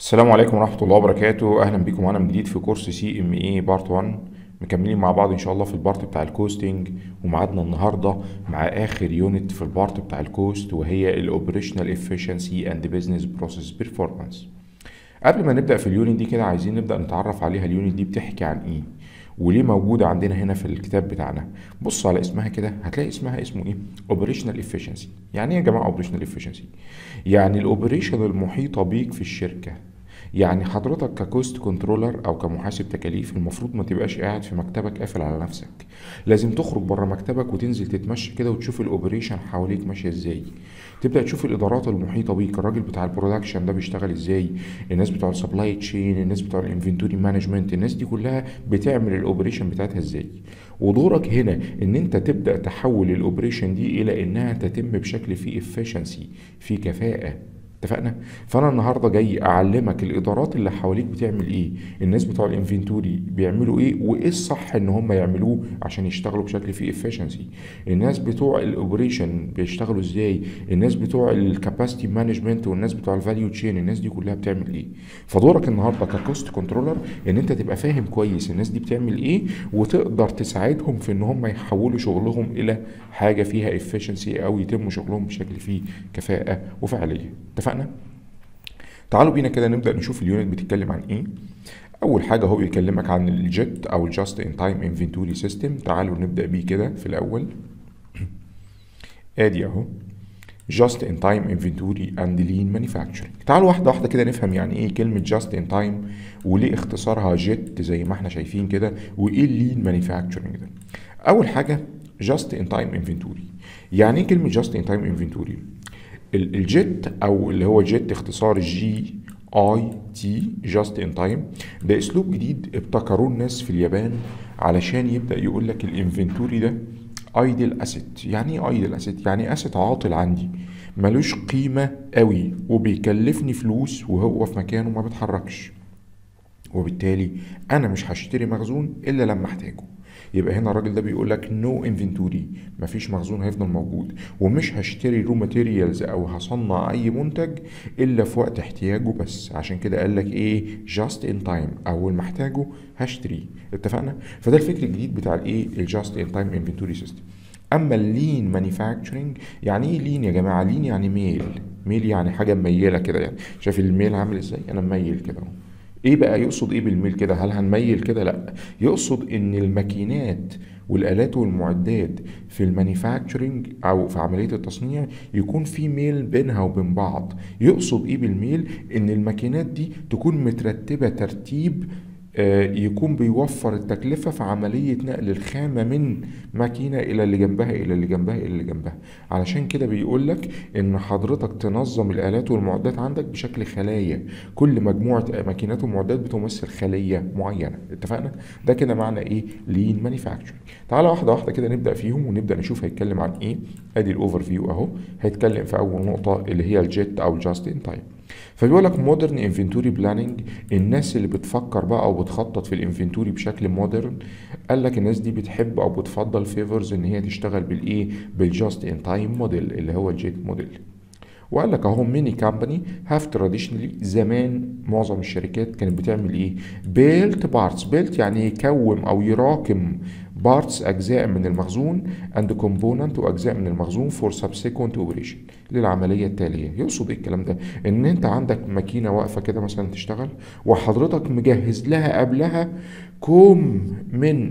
السلام عليكم ورحمة الله وبركاته أهلا بكم معانا من جديد في كورس سي ام اي بارت 1 مكملين مع بعض إن شاء الله في البارت بتاع الكوستنج وميعادنا النهاردة مع آخر يونت في البارت بتاع الكوست وهي الأوبريشنال افشنسي اند بزنس بروسيس بيرفورمانس قبل ما نبدأ في اليونت دي كده عايزين نبدأ نتعرف عليها اليونت دي بتحكي عن إيه وليه موجودة عندنا هنا في الكتاب بتاعنا بص على اسمها كده هتلاقي اسمها اسمه ايه اوبريشنال افشنسي يعني ايه يا جماعة اوبريشنال افشنسي يعني الاوبريشن المحيطة بيك في الشركة يعني حضرتك ككوست كنترولر او كمحاسب تكاليف المفروض ما تبقاش قاعد في مكتبك قافل على نفسك لازم تخرج بره مكتبك وتنزل تتمشى كده وتشوف الاوبريشن حواليك ماشيه ازاي تبدا تشوف الادارات المحيطه بيك الراجل بتاع البرودكشن ده بيشتغل ازاي الناس بتوع السبلاي تشين الناس بتوع الانفنتوري مانجمنت الناس دي كلها بتعمل الاوبريشن بتاعتها ازاي ودورك هنا ان انت تبدا تحول الاوبريشن دي الى انها تتم بشكل فيه افشنسي فيه كفاءه اتفقنا فانا النهارده جاي اعلمك الادارات اللي حواليك بتعمل ايه الناس بتوع الانفنتوري بيعملوا ايه وايه الصح ان هم يعملوه عشان يشتغلوا بشكل فيه افشنسي الناس بتوع الاوبريشن بيشتغلوا ازاي الناس بتوع الكاباسيتي مانجمنت والناس بتوع الفاليو تشين الناس دي كلها بتعمل ايه فدورك النهارده ككوست كنترولر ان انت تبقى فاهم كويس الناس دي بتعمل ايه وتقدر تساعدهم في ان هم يحولوا شغلهم الى حاجه فيها افشنسي او يتم شغلهم بشكل فيه كفاءه وفعاليه اتفقنا تعالوا بينا كده نبدا نشوف اليونت بتتكلم عن ايه اول حاجه هو بيكلمك عن الجيت او الجاست ان تايم انفنتوري سيستم تعالوا نبدا بيه كده في الاول ادي اهو جاست ان تايم انفنتوري اند لين مانيفاكتشرنج تعالوا واحده واحده كده نفهم يعني ايه كلمه جاست ان تايم وليه اختصارها جيت زي ما احنا شايفين كده وايه اللين مانيفاكتشرنج ده اول حاجه جاست ان تايم انفنتوري يعني ايه كلمه جاست ان تايم انفنتوري الجيت او اللي هو جيت اختصار جي اي تي جاست ان تايم ده اسلوب جديد ابتكروه الناس في اليابان علشان يبدا يقول لك الانفنتوري ده ايدل اسيت يعني ايه ايدل اسيت يعني اسيت عاطل عندي ملوش قيمه قوي وبيكلفني فلوس وهو في مكانه ما بيتحركش وبالتالي انا مش هشتري مخزون الا لما احتاجه يبقى هنا الراجل ده بيقول لك نو انفنتوري مفيش مخزون هيفضل موجود ومش هشتري رو ماتيريالز او هصنع اي منتج الا في وقت احتياجه بس عشان كده قال لك ايه جاست ان تايم اول ما احتاجه هشتريه اتفقنا فده الفكر الجديد بتاع الايه الجاست ان تايم انفنتوري سيستم اما اللين مانيفاكتشرنج يعني ايه لين يا جماعه لين يعني ميل ميل يعني حاجه مميله كده يعني شايف الميل عامل ازاي انا مميل كده اهو ايه بقى يقصد ايه بالميل كده هل هنميل كده لا يقصد ان الماكينات والالات والمعدات في المانيفاكتشرنج او في عمليه التصنيع يكون في ميل بينها وبين بعض يقصد ايه بالميل ان الماكينات دي تكون مترتبه ترتيب يكون بيوفر التكلفة في عملية نقل الخامة من ماكينة إلى اللي جنبها إلى اللي جنبها إلى اللي جنبها علشان كده بيقول لك إن حضرتك تنظم الآلات والمعدات عندك بشكل خلايا كل مجموعة ماكينات ومعدات بتمثل خلية معينة اتفقنا ده كده معنى إيه لين مانيفاكتشر تعالى واحدة واحدة كده نبدأ فيهم ونبدأ نشوف هيتكلم عن إيه أدي الأوفر فيو أهو هيتكلم في أول نقطة اللي هي الجيت أو الجاست إن تايم فبيقول لك مودرن انفنتوري بلاننج الناس اللي بتفكر بقى او بتخطط في الانفنتوري بشكل مودرن قال لك الناس دي بتحب او بتفضل فيفرز ان هي تشتغل بالايه بالجاست ان تايم موديل اللي هو الجيت موديل وقال لك اهو ميني كامباني هاف تراديشنالي زمان معظم الشركات كانت بتعمل ايه بيلت بارتس بيلت يعني يكوم او يراكم بارتس اجزاء من المخزون اند كومبوننت واجزاء من المخزون فور سبسيكونت اوبريشن للعمليه التاليه يقصد ايه الكلام ده ان انت عندك ماكينه واقفه كده مثلا تشتغل وحضرتك مجهز لها قبلها كوم من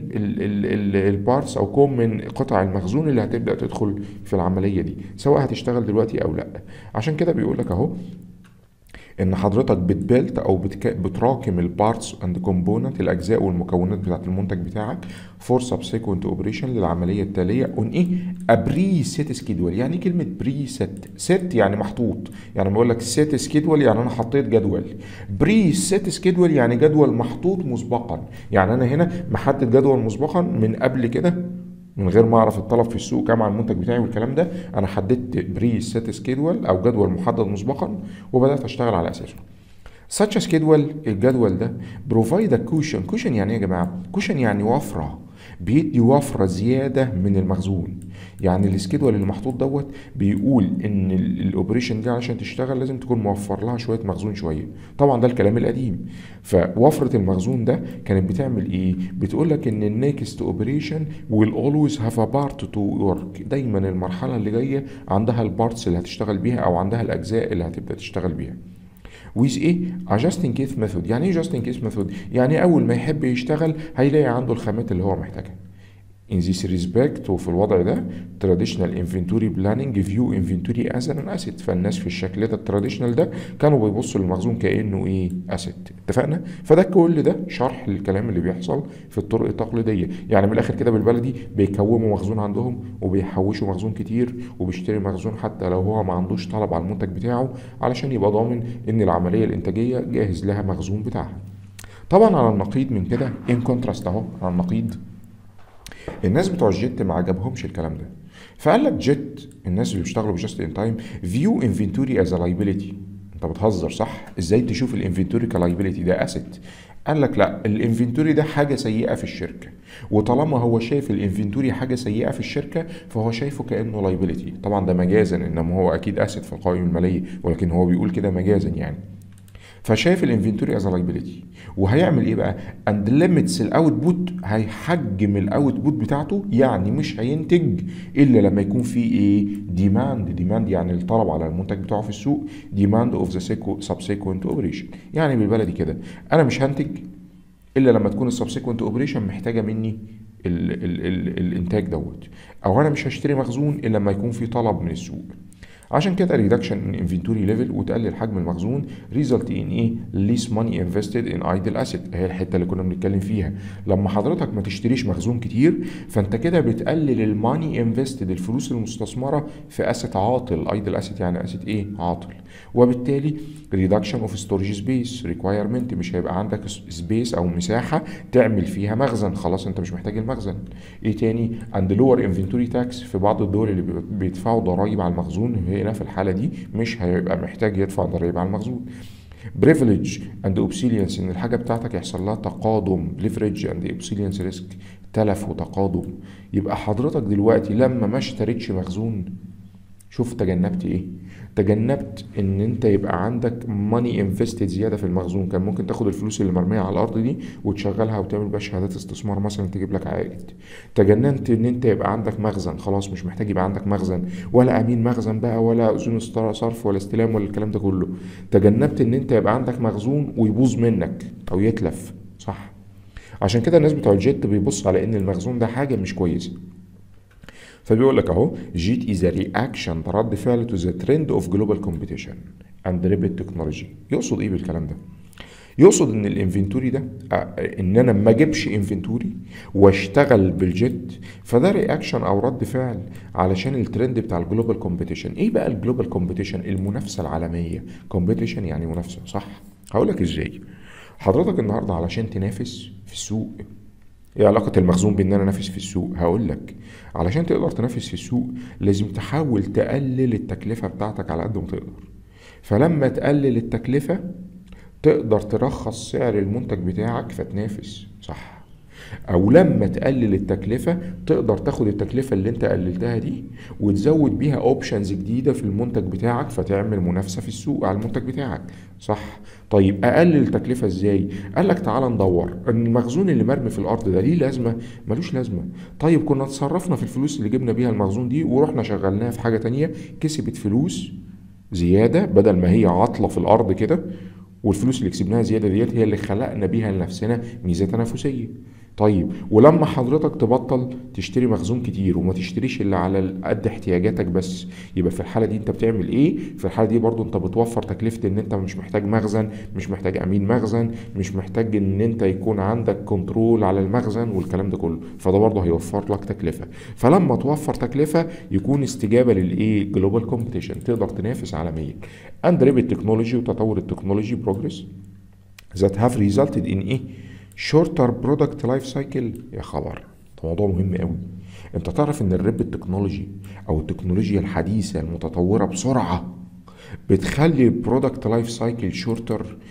البارتس او كوم من قطع المخزون اللي هتبدا تدخل في العمليه دي سواء هتشتغل دلوقتي او لا عشان كده بيقول لك اهو ان حضرتك بتبيلت او بتك... بتراكم البارتس اند كومبوننت الاجزاء والمكونات بتاعه المنتج بتاعك فور سبسيكونت اوبريشن للعمليه التاليه اون ايه ابري سيت سكيدول يعني كلمه بري سيت سيت يعني محطوط يعني بقول لك سيت سكيدول يعني انا حطيت جدول بري سيت سكيدول يعني جدول محطوط مسبقا يعني انا هنا محدد جدول مسبقا من قبل كده من غير ما اعرف الطلب في السوق كام على المنتج بتاعي والكلام ده انا حددت بري سيت سكيدول او جدول محدد مسبقا وبدات اشتغل على اساسه such a schedule الجدول ده provide a cushion cushion يعني ايه يا جماعه cushion يعني وفره بيدي وفرة زيادة من المخزون يعني السكيدول اللي محطوط دوت بيقول ان الاوبريشن دي علشان تشتغل لازم تكون موفر لها شويه مخزون شويه طبعا ده الكلام القديم فوفره المخزون ده كانت بتعمل ايه بتقول لك ان النيكست اوبريشن ويل اولويز هاف ا بارت تو ورك دايما المرحله اللي جايه عندها البارتس اللي هتشتغل بيها او عندها الاجزاء اللي هتبدا تشتغل بيها with ايه adjusting case method يعني ايه adjusting case method يعني اول ما يحب يشتغل هيلاقي عنده الخامات اللي هو محتاجها In this respect وفي الوضع ده traditional inventory planning view inventory as an asset فالناس في الشكل ده التراديشنال ده كانوا بيبصوا للمخزون كأنه ايه asset اتفقنا فده كل ده شرح للكلام اللي بيحصل في الطرق التقليدية يعني من الاخر كده بالبلدي بيكوموا مخزون عندهم وبيحوشوا مخزون كتير وبيشتري مخزون حتى لو هو ما عندوش طلب على المنتج بتاعه علشان يبقى ضامن ان العملية الانتاجية جاهز لها مخزون بتاعها طبعا على النقيض من كده ان كونتراست اهو على النقيض الناس بتوع الجيت ما عجبهمش الكلام ده فقال لك جيت الناس اللي بيشتغلوا بجاست ان تايم فيو انفنتوري از لايبيليتي انت بتهزر صح ازاي تشوف الانفنتوري كلايبيليتي ده اسيت قال لك لا الانفنتوري ده حاجه سيئه في الشركه وطالما هو شايف الانفنتوري حاجه سيئه في الشركه فهو شايفه كانه لايبيليتي طبعا ده مجازا انما هو اكيد اسيت في القوائم الماليه ولكن هو بيقول كده مجازا يعني فشايف الانفنتوري از لايبيليتي وهيعمل ايه بقى اند ليميتس الاوتبوت هيحجم الاوتبوت بتاعته يعني مش هينتج الا لما يكون في ايه ديماند ديماند يعني الطلب على المنتج بتاعه في السوق ديماند اوف ذا سبسيكوينت اوبريشن يعني بالبلدي كده انا مش هنتج الا لما تكون السبسيكوينت اوبريشن محتاجه مني ال ال ال الانتاج دوت او انا مش هشتري مخزون الا لما يكون في طلب من السوق عشان كده ريدكشن ان انفنتوري ليفل وتقلل حجم المخزون ريزلت ان ايه ليس ماني انفستد ان ايدل اسيت هي الحته اللي كنا بنتكلم فيها لما حضرتك ما تشتريش مخزون كتير فانت كده بتقلل الماني انفستد الفلوس المستثمره في اسيت عاطل ايدل اسيت يعني اسيت ايه عاطل وبالتالي ريدكشن اوف ستورج سبيس ريكوايرمنت مش هيبقى عندك سبيس او مساحه تعمل فيها مخزن خلاص انت مش محتاج المخزن ايه تاني عند لور انفنتوري تاكس في بعض الدول اللي بيدفعوا ضرائب على المخزون هنا في الحاله دي مش هيبقى محتاج يدفع ضرائب على المخزون بريفليج اند اوبسيلينس ان الحاجه بتاعتك يحصل لها تقادم ليفريج اند اوبسيلينس ريسك تلف وتقادم يبقى حضرتك دلوقتي لما ما اشتريتش مخزون شوف تجنبت ايه تجنبت ان انت يبقى عندك ماني انفستد زياده في المخزون كان ممكن تاخد الفلوس اللي مرميه على الارض دي وتشغلها وتعمل بقى شهادات استثمار مثلا تجيب لك عائد تجنبت ان انت يبقى عندك مخزن خلاص مش محتاج يبقى عندك مخزن ولا امين مخزن بقى ولا اذون صرف ولا استلام ولا الكلام ده كله تجنبت ان انت يبقى عندك مخزون ويبوظ منك او يتلف صح عشان كده الناس بتوع الجيت بيبص على ان المخزون ده حاجه مش كويسه فبيقول لك اهو جيت از رياكشن ده رد فعل تو ذا ترند اوف جلوبال كومبيتيشن اند ريبت تكنولوجي يقصد ايه بالكلام ده يقصد ان الانفنتوري ده ان انا ما اجيبش انفنتوري واشتغل بالجيت فده رياكشن او رد فعل علشان الترند بتاع الجلوبال كومبيتيشن ايه بقى الجلوبال كومبيتيشن المنافسه العالميه كومبيتيشن يعني منافسه صح هقول لك ازاي حضرتك النهارده علشان تنافس في السوق ايه علاقة المخزون بان انا انافس في السوق؟ هقول لك علشان تقدر تنافس في السوق لازم تحاول تقلل التكلفة بتاعتك على قد ما تقدر. فلما تقلل التكلفة تقدر ترخص سعر المنتج بتاعك فتنافس صح او لما تقلل التكلفة تقدر تاخد التكلفة اللي انت قللتها دي وتزود بيها اوبشنز جديدة في المنتج بتاعك فتعمل منافسة في السوق على المنتج بتاعك صح طيب اقلل التكلفة ازاي قال لك تعال ندور ان المخزون اللي مرمي في الارض ده ليه لازمة ملوش لازمة طيب كنا اتصرفنا في الفلوس اللي جبنا بيها المخزون دي ورحنا شغلناها في حاجة تانية كسبت فلوس زيادة بدل ما هي عاطلة في الارض كده والفلوس اللي كسبناها زياده ديت هي اللي خلقنا بيها لنفسنا ميزه تنافسيه طيب ولما حضرتك تبطل تشتري مخزون كتير وما تشتريش اللي على قد احتياجاتك بس يبقى في الحاله دي انت بتعمل ايه في الحاله دي برضو انت بتوفر تكلفه ان انت مش محتاج مخزن مش محتاج امين مخزن مش محتاج ان انت يكون عندك كنترول على المخزن والكلام ده كله فده برضو هيوفر لك تكلفه فلما توفر تكلفه يكون استجابه للايه جلوبال كومبيتيشن تقدر تنافس عالميا اند التكنولوجي وتطور التكنولوجي بروجريس that have resulted in ايه شورتر برودكت لايف سايكل يا خبر ده موضوع مهم قوي انت تعرف ان الريب التكنولوجي او التكنولوجيا الحديثه المتطوره بسرعه بتخلي البرودكت لايف سايكل شورتر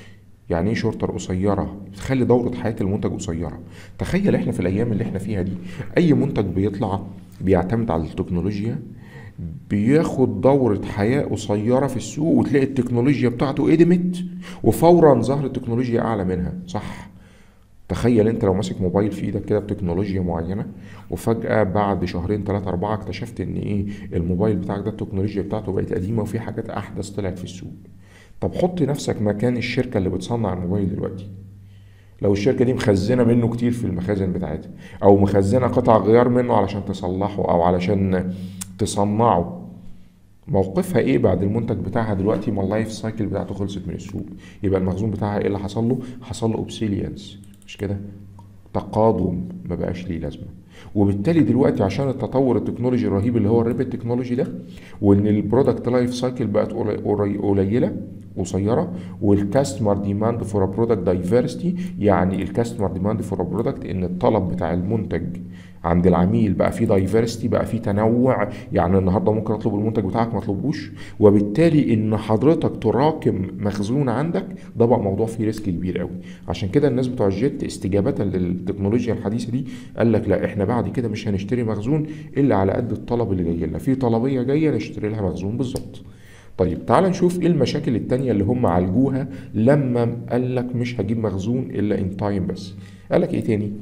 يعني ايه شورتر قصيره تخلي دوره حياه المنتج قصيره تخيل احنا في الايام اللي احنا فيها دي اي منتج بيطلع بيعتمد على التكنولوجيا بياخد دورة حياة قصيرة في السوق وتلاقي التكنولوجيا بتاعته قدمت وفورا ظهرت تكنولوجيا أعلى منها صح تخيل انت لو ماسك موبايل في ايدك كده بتكنولوجيا معينة وفجأة بعد شهرين ثلاثة أربعة اكتشفت إن إيه الموبايل بتاعك ده التكنولوجيا بتاعته بقت قديمة وفي حاجات أحدث طلعت في السوق طب حط نفسك مكان الشركة اللي بتصنع الموبايل دلوقتي لو الشركة دي مخزنة منه كتير في المخازن بتاعتها أو مخزنة قطع غيار منه علشان تصلحه أو علشان تصنعه موقفها ايه بعد المنتج بتاعها دلوقتي ما اللايف سايكل بتاعته خلصت من السوق يبقى المخزون بتاعها ايه اللي حصل له حصل له اوبسيليانس مش كده تقادم ما بقاش ليه لازمه وبالتالي دلوقتي عشان التطور التكنولوجي الرهيب اللي هو الريبت تكنولوجي ده وان البرودكت لايف سايكل بقت قليله قصيره والكاستمر ديماند فور برودكت دايفرستي يعني الكاستمر ديماند فور برودكت ان الطلب بتاع المنتج عند العميل بقى فيه دايفرستي بقى فيه تنوع يعني النهارده ممكن اطلب المنتج بتاعك ما اطلبوش وبالتالي ان حضرتك تراكم مخزون عندك ده بقى موضوع فيه ريسك كبير قوي عشان كده الناس بتوع الجيت استجابه للتكنولوجيا الحديثه دي قال لك لا احنا بعد كده مش هنشتري مخزون الا على قد الطلب اللي جاي لنا في طلبيه جايه نشتري لها مخزون بالظبط طيب تعال نشوف ايه المشاكل التانية اللي هم عالجوها لما قال لك مش هجيب مخزون الا ان تايم بس قال لك ايه تاني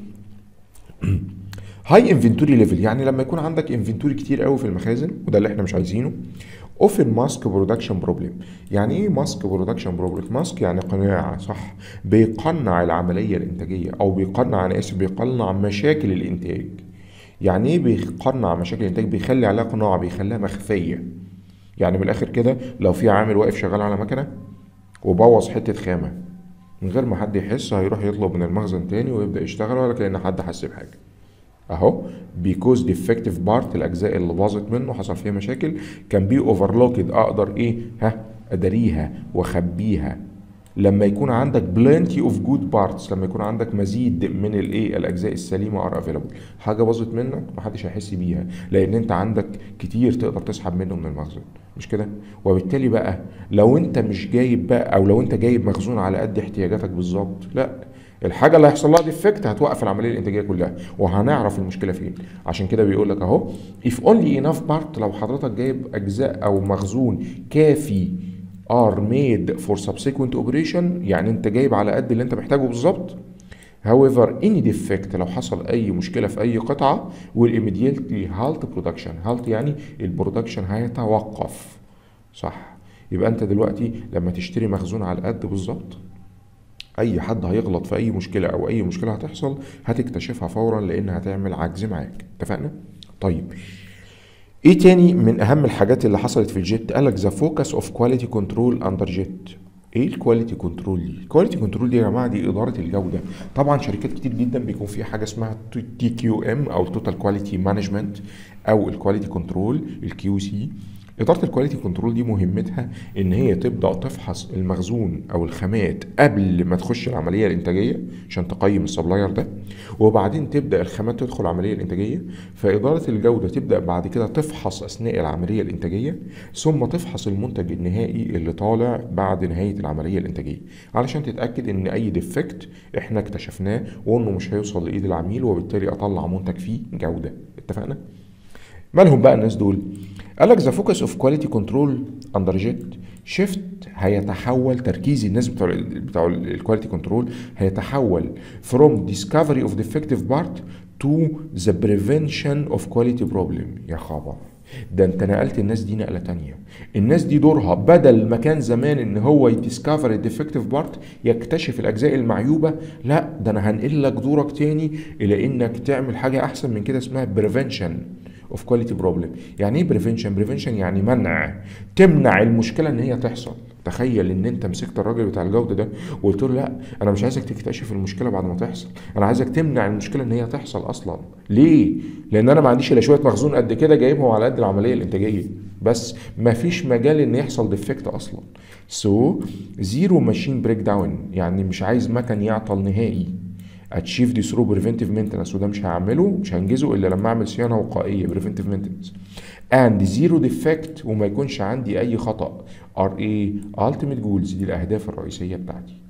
هاي انفنتوري ليفل يعني لما يكون عندك انفنتوري كتير قوي في المخازن وده اللي احنا مش عايزينه اوفن ماسك برودكشن بروبلم يعني ايه ماسك برودكشن بروبلم ماسك يعني قناع صح بيقنع العمليه الانتاجيه او بيقنع انا اسف بيقنع مشاكل الانتاج يعني ايه بيقنع مشاكل الانتاج بيخلي عليها قناعه بيخليها مخفيه يعني من الاخر كده لو في عامل واقف شغال على مكنه وبوظ حته خامه من غير ما حد يحس هيروح يطلب من المخزن تاني ويبدا يشتغل ولا كأن حد حس بحاجه اهو بيكوز ديفكتيف بارت الاجزاء اللي باظت منه حصل فيها مشاكل كان بي اوفرلوكد اقدر ايه ها اداريها واخبيها لما يكون عندك بلانتي اوف جود بارتس لما يكون عندك مزيد من الايه الاجزاء السليمه ار افيلابل حاجه باظت منك محدش هيحس بيها لان انت عندك كتير تقدر تسحب منه من المخزن مش كده وبالتالي بقى لو انت مش جايب بقى او لو انت جايب مخزون على قد احتياجاتك بالظبط لا الحاجه اللي هيحصل لها ديفكت هتوقف العمليه الانتاجيه كلها وهنعرف المشكله فين عشان كده بيقول لك اهو if only enough part لو حضرتك جايب اجزاء او مخزون كافي are made for subsequent operation يعني انت جايب على قد اللي انت محتاجه بالظبط however any defect لو حصل اي مشكله في اي قطعه will immediately halt production halt يعني البرودكشن هيتوقف صح يبقى انت دلوقتي لما تشتري مخزون على قد بالظبط اي حد هيغلط في اي مشكله او اي مشكله هتحصل هتكتشفها فورا لان هتعمل عجز معاك اتفقنا طيب ايه تاني من اهم الحاجات اللي حصلت في الجيت قالك ذا فوكس اوف كواليتي كنترول اندر جيت ايه الكواليتي كنترول دي الكواليتي كنترول دي يا جماعه دي اداره الجوده طبعا شركات كتير جدا بيكون فيها حاجه اسمها تي كيو ام او توتال كواليتي مانجمنت او الكواليتي كنترول الكيو سي إدارة الكواليتي كنترول دي مهمتها إن هي تبدأ تفحص المخزون أو الخامات قبل ما تخش العملية الإنتاجية عشان تقيم السبلاير ده وبعدين تبدأ الخامات تدخل العملية الإنتاجية فإدارة الجودة تبدأ بعد كده تفحص أثناء العملية الإنتاجية ثم تفحص المنتج النهائي اللي طالع بعد نهاية العملية الإنتاجية علشان تتأكد إن أي ديفكت إحنا اكتشفناه وإنه مش هيوصل لإيد العميل وبالتالي أطلع منتج فيه جودة اتفقنا؟ مالهم بقى الناس دول؟ قال لك ذا فوكس اوف كواليتي كنترول اندر جيت شيفت هيتحول تركيز الناس بتوع بتوع الكواليتي كنترول هيتحول فروم ديسكفري اوف ديفكتيف بارت تو ذا بريفنشن اوف كواليتي بروبلم يا خبر ده انت نقلت الناس دي نقله تانية الناس دي دورها بدل ما كان زمان ان هو يديسكفر الديفكتيف بارت يكتشف الاجزاء المعيوبه لا ده انا هنقل لك دورك تاني الى انك تعمل حاجه احسن من كده اسمها بريفنشن اوف كواليتي بروبلم يعني ايه بريفنشن بريفنشن يعني منع تمنع المشكله ان هي تحصل تخيل ان انت مسكت الراجل بتاع الجوده ده وقلت له لا انا مش عايزك تكتشف المشكله بعد ما تحصل انا عايزك تمنع المشكله ان هي تحصل اصلا ليه لان انا ما عنديش الا شويه مخزون قد كده جايبهم على قد العمليه الانتاجيه بس ما فيش مجال ان يحصل ديفكت اصلا سو زيرو ماشين بريك داون يعني مش عايز مكن يعطل نهائي اتشيف دي ثرو بريفنتيف مينتنس وده مش هعمله مش هنجزه الا لما اعمل صيانه وقائيه بريفنتيف مينتنس اند زيرو ديفكت وما يكونش عندي اي خطا ار اي التيميت جولز دي الاهداف الرئيسيه بتاعتي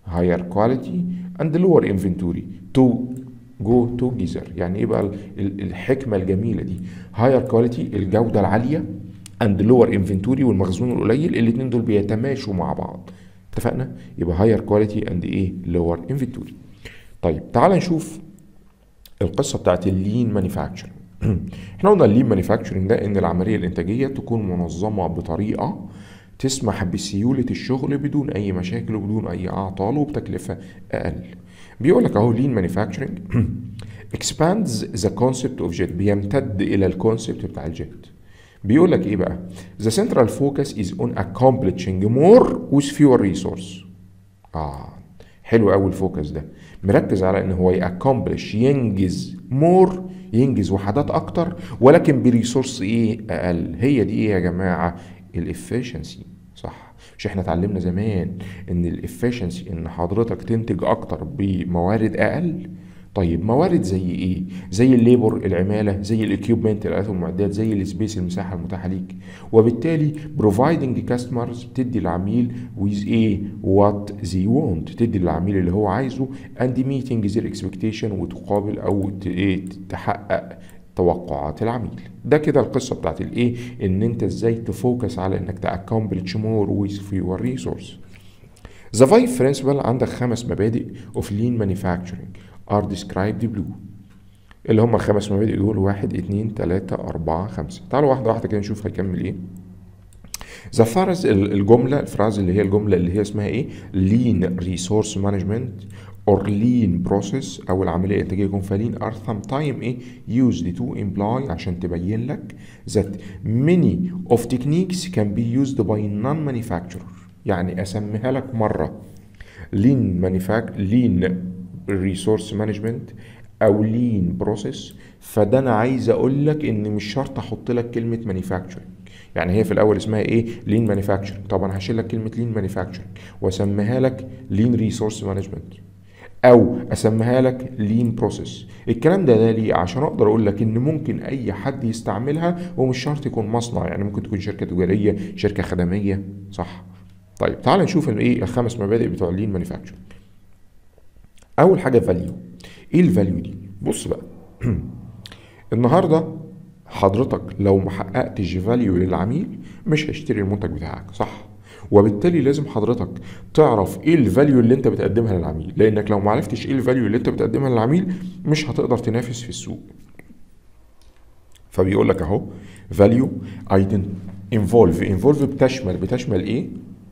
higher quality and lower inventory to go together يعني ايه بقى ال- ال- الحكمه الجميله دي higher quality الجوده العاليه and lower inventory والمخزون القليل الاثنين دول بيتماشوا مع بعض اتفقنا يبقى higher quality and ايه lower inventory طيب تعال نشوف القصه بتاعت اللين مانيفاكتشرنج احنا قلنا اللين مانيفاكتشرنج ده ان العمليه الانتاجيه تكون منظمه بطريقه تسمح بسيوله الشغل بدون اي مشاكل وبدون اي اعطال وبتكلفه اقل بيقول لك اهو لين مانيفاكتشرنج expands the concept of jet بيمتد الى الكونسبت بتاع الجيت بيقول لك ايه بقى the central focus is on accomplishing more with fewer resource اه حلو قوي الفوكس ده مركز على ان هو يأكمبلش ينجز مور ينجز وحدات اكتر ولكن بريسورس ايه اقل هي دي ايه يا جماعه الافشنسي صح مش احنا اتعلمنا زمان ان الافشنسي ان حضرتك تنتج اكتر بموارد اقل طيب موارد زي ايه زي الليبر العماله زي الاكيوبمنت الالات والمعدات زي السبيس المساحه المتاحه ليك وبالتالي بروفايدنج كاستمرز بتدي العميل with ايه وات they want تدي للعميل اللي هو عايزه and meeting their expectation وتقابل او ت- ايه تحقق توقعات العميل ده كده القصه بتاعت الايه ان انت ازاي تفوكس على انك تاكمبلش مور with fewer resource The five principle عندك خمس مبادئ of lean manufacturing are described below اللي هم الخمس مبادئ دول واحد اتنين تلاتة أربعة خمسة تعالوا واحدة واحدة كده نشوف هيكمل ايه ذا فرز الجملة الفراز اللي هي الجملة اللي هي اسمها ايه lean resource management or lean process أو العملية الإنتاجية يكون فيها lean are sometime ايه used to imply عشان تبين لك that many of techniques can be used by non-manufacturer يعني أسميها لك مرة lean manufact lean resource management او lean process فده انا عايز اقول لك ان مش شرط احط لك كلمه manufacturing يعني هي في الاول اسمها ايه lean manufacturing طبعا هشيل لك كلمه lean manufacturing واسميها لك lean resource management او اسميها لك lean process الكلام ده ده ليه عشان اقدر اقول لك ان ممكن اي حد يستعملها ومش شرط يكون مصنع يعني ممكن تكون شركه تجاريه شركه خدميه صح طيب تعال نشوف الايه الخمس مبادئ بتوع اللين مانيفاكتشرنج اول حاجه فاليو ايه الفاليو دي بص بقى النهارده حضرتك لو ما حققتش فاليو للعميل مش هيشتري المنتج بتاعك صح وبالتالي لازم حضرتك تعرف ايه الفاليو اللي انت بتقدمها للعميل لانك لو ما عرفتش ايه الفاليو اللي انت بتقدمها للعميل مش هتقدر تنافس في السوق فبيقول لك اهو فاليو ايدن انفولف انفولف بتشمل بتشمل ايه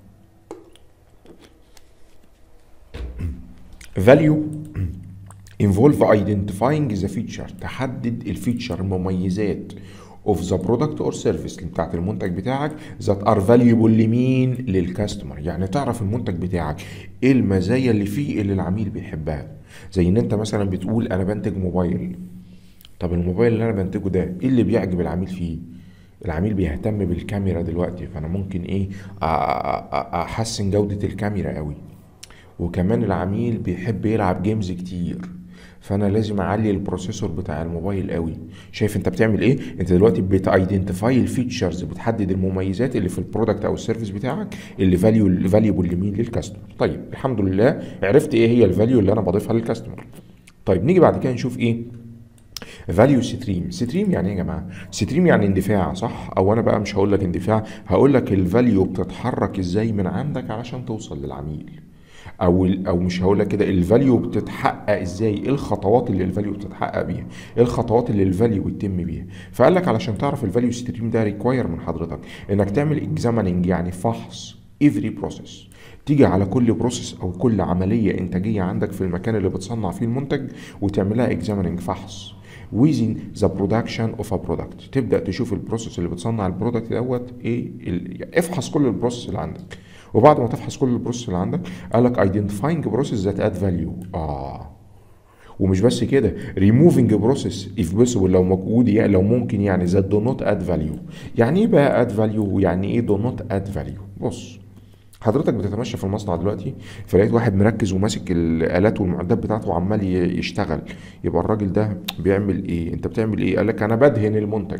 value involve identifying the feature تحدد الفيتشر المميزات of the product or service بتاعت المنتج بتاعك that are valuable لمين للكاستمر يعني تعرف المنتج بتاعك ايه المزايا اللي فيه اللي العميل بيحبها زي ان انت مثلا بتقول انا بنتج موبايل طب الموبايل اللي انا بنتجه ده ايه اللي بيعجب العميل فيه العميل بيهتم بالكاميرا دلوقتي فانا ممكن ايه أ- أ- أ- احسن جودة الكاميرا قوي وكمان العميل بيحب يلعب جيمز كتير فانا لازم اعلي البروسيسور بتاع الموبايل قوي شايف انت بتعمل ايه انت دلوقتي بتايدنتيفاي الفيتشرز بتحدد المميزات اللي في البرودكت او السيرفيس بتاعك اللي فاليو فاليبل لمين للكاستمر طيب الحمد لله عرفت ايه هي الفاليو اللي انا بضيفها للكاستمر طيب نيجي بعد كده نشوف ايه فاليو ستريم ستريم يعني ايه يا جماعه ستريم يعني اندفاع صح او انا بقى مش هقول لك اندفاع هقول لك الفاليو بتتحرك ازاي من عندك علشان توصل للعميل او او مش هقول لك كده الفاليو بتتحقق ازاي ايه الخطوات اللي الفاليو بتتحقق بيها ايه الخطوات اللي الفاليو بيتم بيها فقال لك علشان تعرف الفاليو ستريم ده ريكواير من حضرتك انك تعمل اكزاميننج يعني فحص افري بروسيس تيجي على كل بروسيس او كل عمليه انتاجيه عندك في المكان اللي بتصنع فيه المنتج وتعملها اكزاميننج فحص within the production of a product تبدا تشوف البروسيس اللي بتصنع البرودكت دوت ايه ال... افحص كل البروسيس اللي عندك وبعد ما تفحص كل البروسيس اللي عندك قال لك identifying process that add value اه ومش بس كده removing process if possible لو موجود يعني لو ممكن يعني that do not add value يعني ايه بقى add value ويعني ايه do not add value بص حضرتك بتتمشى في المصنع دلوقتي فلقيت واحد مركز وماسك الالات والمعدات بتاعته وعمال ي- يشتغل يبقى الراجل ده بيعمل ايه انت بتعمل ايه قال لك انا بدهن المنتج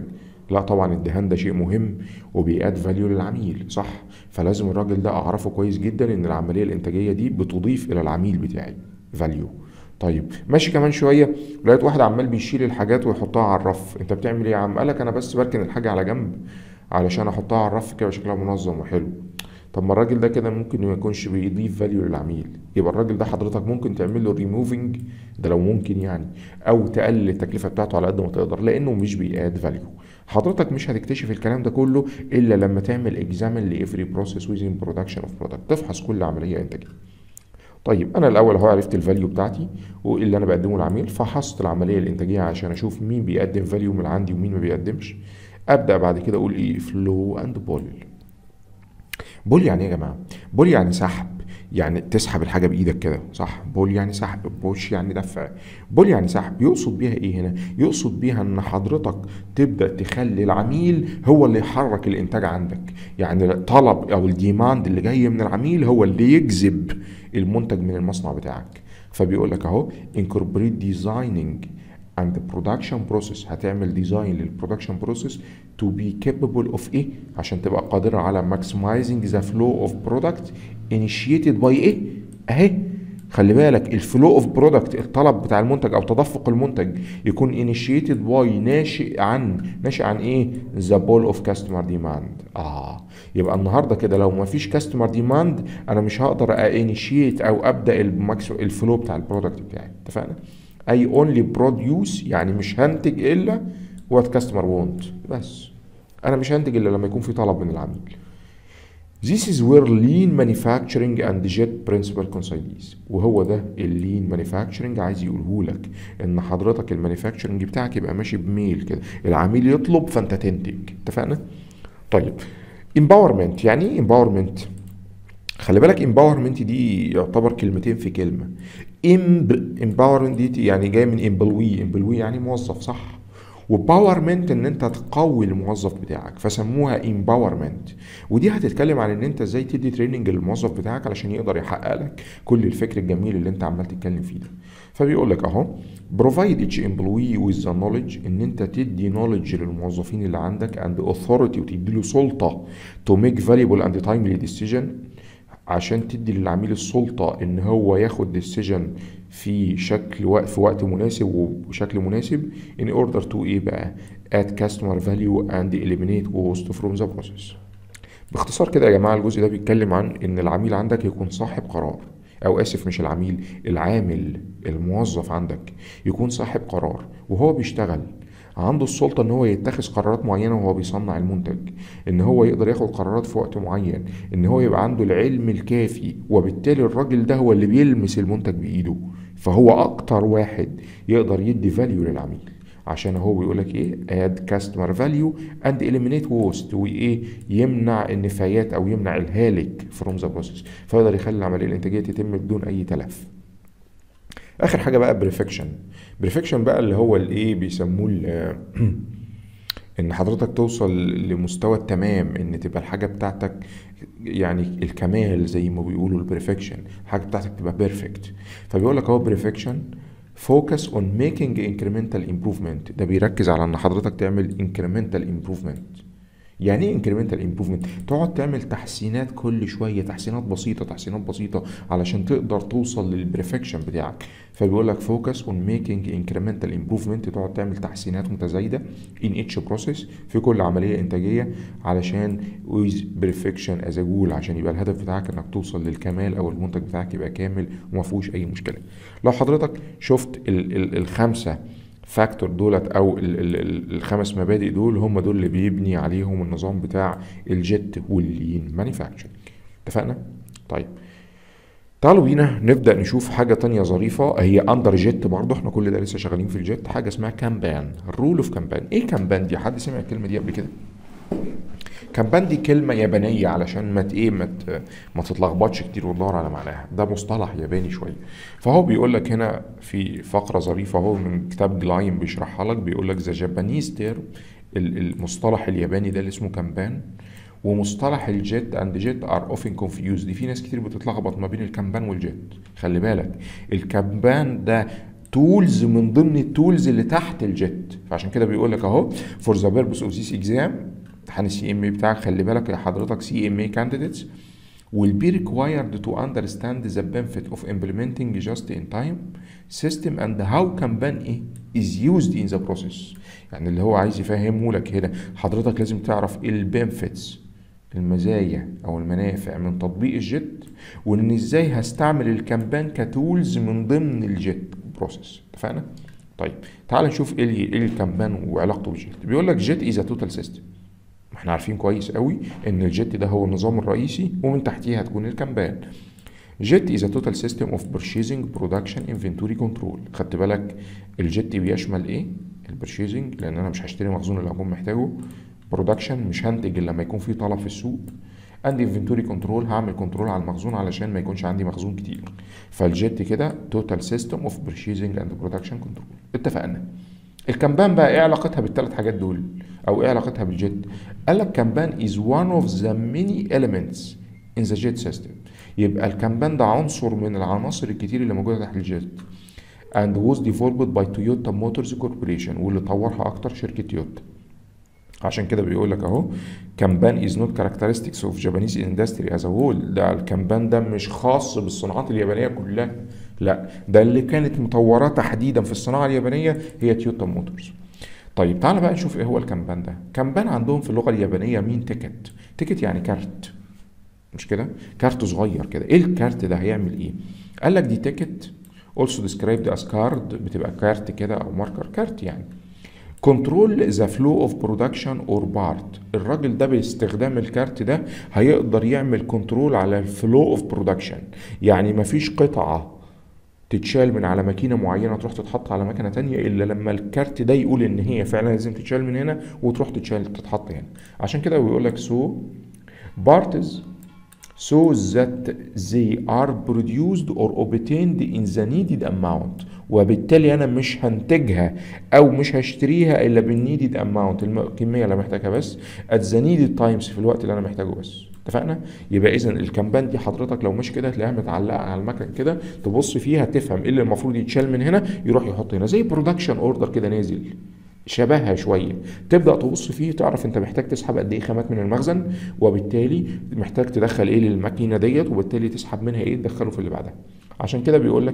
لا طبعا الدهان ده شيء مهم وبيأد فاليو للعميل صح فلازم الراجل ده اعرفه كويس جدا ان العمليه الانتاجيه دي بتضيف الى العميل بتاعي فاليو طيب ماشي كمان شويه لقيت واحد عمال بيشيل الحاجات ويحطها على الرف انت بتعمل ايه يا عم قالك انا بس بركن الحاجه على جنب علشان احطها على الرف كده شكلها منظم وحلو طب ما الراجل ده كده ممكن ما يكونش بيضيف فاليو للعميل يبقى الراجل ده حضرتك ممكن تعمل له ريموفنج ده لو ممكن يعني او تقلل التكلفه بتاعته على قد ما تقدر لانه مش بياد فاليو حضرتك مش هتكتشف الكلام ده كله الا لما تعمل اكزامن لافري بروسيس ويزن برودكشن اوف برودكت تفحص كل عمليه انتاجيه طيب انا الاول اهو عرفت الفاليو بتاعتي وايه اللي انا بقدمه للعميل فحصت العمليه الانتاجيه عشان اشوف مين بيقدم فاليو من عندي ومين ما بيقدمش ابدا بعد كده اقول ايه فلو اند بول بول يعني ايه يا جماعه بول يعني سحب يعني تسحب الحاجه بايدك كده صح بول يعني سحب بوش يعني دفع بول يعني سحب يقصد بيها ايه هنا يقصد بيها ان حضرتك تبدا تخلي العميل هو اللي يحرك الانتاج عندك يعني الطلب او الديماند اللي جاي من العميل هو اللي يجذب المنتج من المصنع بتاعك فبيقول لك اهو incorporate designing and the production process هتعمل ديزاين للبرودكشن بروسيس to be capable of ايه عشان تبقى قادرة على maximizing the flow of product initiated by ايه اهي خلي بالك الفلو اوف برودكت الطلب بتاع المنتج او تدفق المنتج يكون انيشيتد باي ناشئ عن ناشئ عن ايه ذا بول اوف كاستمر ديماند اه يبقى النهارده كده لو ما فيش كاستمر ديماند انا مش هقدر انيشيت او ابدا الماكس الفلو بتاع البرودكت بتاعي اتفقنا اي اونلي بروديوس يعني مش هنتج الا وات كاستمر وونت بس انا مش هنتج الا لما يكون في طلب من العميل This is where lean manufacturing and jet principle coincides وهو ده اللين مانيفاكتشرنج عايز يقوله لك ان حضرتك المانيفاكتشرنج بتاعك يبقى ماشي بميل كده العميل يطلب فانت تنتج اتفقنا طيب empowerment يعني ايه empowerment خلي بالك empowerment دي يعتبر كلمتين في كلمه empowerment دي يعني جاي من employee employee يعني موظف صح وباورمنت ان انت تقوي الموظف بتاعك فسموها امباورمنت ودي هتتكلم عن ان انت ازاي تدي تريننج للموظف بتاعك علشان يقدر يحقق لك كل الفكر الجميل اللي انت عمال تتكلم فيه ده فبيقول لك اهو provide each employee with the knowledge ان انت تدي knowledge للموظفين اللي عندك and authority وتدي له سلطه to make valuable and timely decision عشان تدي للعميل السلطة إن هو ياخد ديسيجن في شكل وقت في وقت مناسب وبشكل مناسب in order to إيه بقى add customer value and eliminate waste from the process. باختصار كده يا جماعة الجزء ده بيتكلم عن إن العميل عندك يكون صاحب قرار أو آسف مش العميل العامل الموظف عندك يكون صاحب قرار وهو بيشتغل عنده السلطة ان هو يتخذ قرارات معينة وهو بيصنع المنتج ان هو يقدر ياخد قرارات في وقت معين ان هو يبقى عنده العلم الكافي وبالتالي الراجل ده هو اللي بيلمس المنتج بايده فهو اكتر واحد يقدر يدي فاليو للعميل عشان هو بيقول لك ايه اد كاستمر فاليو اند اليمينيت ووست وايه يمنع النفايات او يمنع الهالك فروم ذا بروسيس فيقدر يخلي العمليه الانتاجيه تتم بدون اي تلف اخر حاجه بقى بريفكشن بريفكشن بقى اللي هو الايه بيسموه ان حضرتك توصل لمستوى التمام ان تبقى الحاجه بتاعتك يعني الكمال زي ما بيقولوا البريفكشن الحاجه بتاعتك تبقى بيرفكت فبيقول لك اهو بريفكشن فوكس اون ميكينج انكريمنتال امبروفمنت ده بيركز على ان حضرتك تعمل انكريمنتال امبروفمنت يعني ايه انكريمنتال امبروفمنت تقعد تعمل تحسينات كل شويه تحسينات بسيطه تحسينات بسيطه علشان تقدر توصل للبرفكشن بتاعك فبيقول لك فوكس اون ميكينج انكريمنتال امبروفمنت تقعد تعمل تحسينات متزايده ان اتش بروسيس في كل عمليه انتاجيه علشان ويز برفكشن از جول عشان يبقى الهدف بتاعك انك توصل للكمال او المنتج بتاعك يبقى كامل وما فيهوش اي مشكله لو حضرتك شفت ال ال الخمسه فاكتور دولت او ال ال الخمس مبادئ دول هم دول اللي بيبني عليهم النظام بتاع الجيت واللين مانيفاكتشرنج اتفقنا طيب تعالوا بينا نبدا نشوف حاجه تانية ظريفه هي اندر جيت برضه احنا كل ده لسه شغالين في الجيت حاجه اسمها كامبان الرول اوف كامبان ايه كامبان دي حد سمع الكلمه دي قبل كده كامبان دي كلمه يابانيه علشان ما ايه ما ما تتلخبطش كتير وتدور على معناها ده مصطلح ياباني شويه فهو بيقول لك هنا في فقره ظريفه اهو من كتاب جلاين بيشرحها لك بيقول لك ذا جابانيز تيرم المصطلح الياباني ده اللي اسمه كامبان ومصطلح الجيت اند جيت ار اوفن كونفيوزد في ناس كتير بتتلخبط ما بين الكامبان والجيت خلي بالك الكامبان ده تولز من ضمن التولز اللي تحت الجيت فعشان كده بيقول لك اهو فور ذا بيربس اوف ذيس اكزام امتحان السي ام اي بتاعك خلي بالك يا حضرتك سي ام اي candidates will be required to understand the benefit of implementing just in time system and how Kanban إيه is used in the process يعني اللي هو عايز يفهمه لك هنا حضرتك لازم تعرف ايه البنفيتس المزايا او المنافع من تطبيق الجيت وان ازاي هستعمل الكامبان كتولز من ضمن الجيت بروسيس اتفقنا طيب تعال نشوف ايه ايه الكامبان وعلاقته بالجيت بيقول لك جيت از توتال سيستم احنا عارفين كويس قوي ان الجيت ده هو النظام الرئيسي ومن تحتيه هتكون الكامبان جيت از توتال سيستم اوف purchasing برودكشن انفنتوري كنترول خدت بالك الجيت بيشمل ايه البرشيزنج لان انا مش هشتري مخزون اللي هكون محتاجه برودكشن مش هنتج الا لما يكون في طلب في السوق عندي انفنتوري كنترول هعمل كنترول على المخزون علشان ما يكونش عندي مخزون كتير فالجيت كده توتال سيستم اوف برشيزنج اند برودكشن كنترول اتفقنا الكامبان بقى ايه علاقتها بالثلاث حاجات دول او ايه علاقتها بالجيت قال لك كامبان از one اوف ذا many elements in the jet system يبقى الكامبان ده عنصر من العناصر الكتير اللي موجوده تحت الجيت and was developed by Toyota Motors Corporation واللي طورها اكتر شركه تويوتا عشان كده بيقول لك اهو كامبان از نوت كاركترستكس اوف جابانيز اندستري از هول ده الكامبان ده مش خاص بالصناعات اليابانيه كلها لا ده اللي كانت مطوراه تحديدا في الصناعه اليابانيه هي تويوتا موتورز طيب تعالى بقى نشوف ايه هو الكامبان ده كامبان عندهم في اللغه اليابانيه مين تيكت تيكت يعني كارت مش كده كارت صغير كده ايه الكارت ده هيعمل ايه قال لك دي تيكت also described as card بتبقى كارت كده او ماركر كارت يعني كنترول ذا فلو اوف برودكشن اور بارت الراجل ده باستخدام الكارت ده هيقدر يعمل كنترول على الفلو اوف برودكشن يعني مفيش قطعه تتشال من على ماكينه معينه تروح تتحط على ماكينه تانية الا لما الكارت ده يقول ان هي فعلا لازم تتشال من هنا وتروح تتشال تتحط هنا عشان كده بيقول لك سو بارتز so that they are produced or obtained in the needed amount وبالتالي انا مش هنتجها او مش هشتريها الا بالنيدد اماونت الكميه اللي محتاجها بس at the needed times في الوقت اللي انا محتاجه بس اتفقنا يبقى اذا الكامبان دي حضرتك لو مش كده هتلاقيها متعلقه على المكن كده تبص فيها تفهم ايه اللي المفروض يتشال من هنا يروح يحط هنا زي برودكشن اوردر كده نازل شبهها شويه تبدا تبص فيه تعرف انت محتاج تسحب قد ايه خامات من المخزن وبالتالي محتاج تدخل ايه للماكينه ديت وبالتالي تسحب منها ايه تدخله في اللي بعدها عشان كده بيقول لك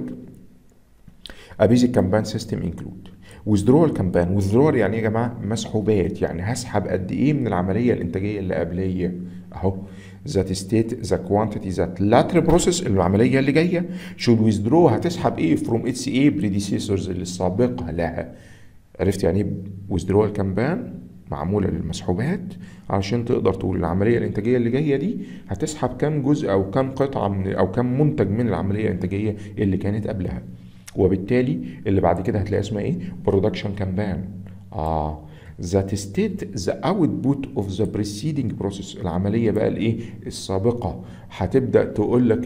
A basic campaign system include withdrawal campaign withdrawal يعني ايه يا جماعه مسحوبات يعني هسحب قد ايه من العمليه الانتاجيه اللي قبليه اهو that state the quantity that lateral process العمليه اللي جايه should withdraw هتسحب ايه from its ايه predecessors اللي السابقه لها عرفت يعني ايه withdrawal campaign معموله للمسحوبات علشان تقدر تقول العمليه الانتاجيه اللي جايه دي هتسحب كام جزء او كام قطعه من او كام منتج من العمليه الانتاجيه اللي كانت قبلها وبالتالي اللي بعد كده هتلاقي اسمها ايه برودكشن كامبان اه that state the output of the preceding process العمليه بقى الايه السابقه هتبدا تقول لك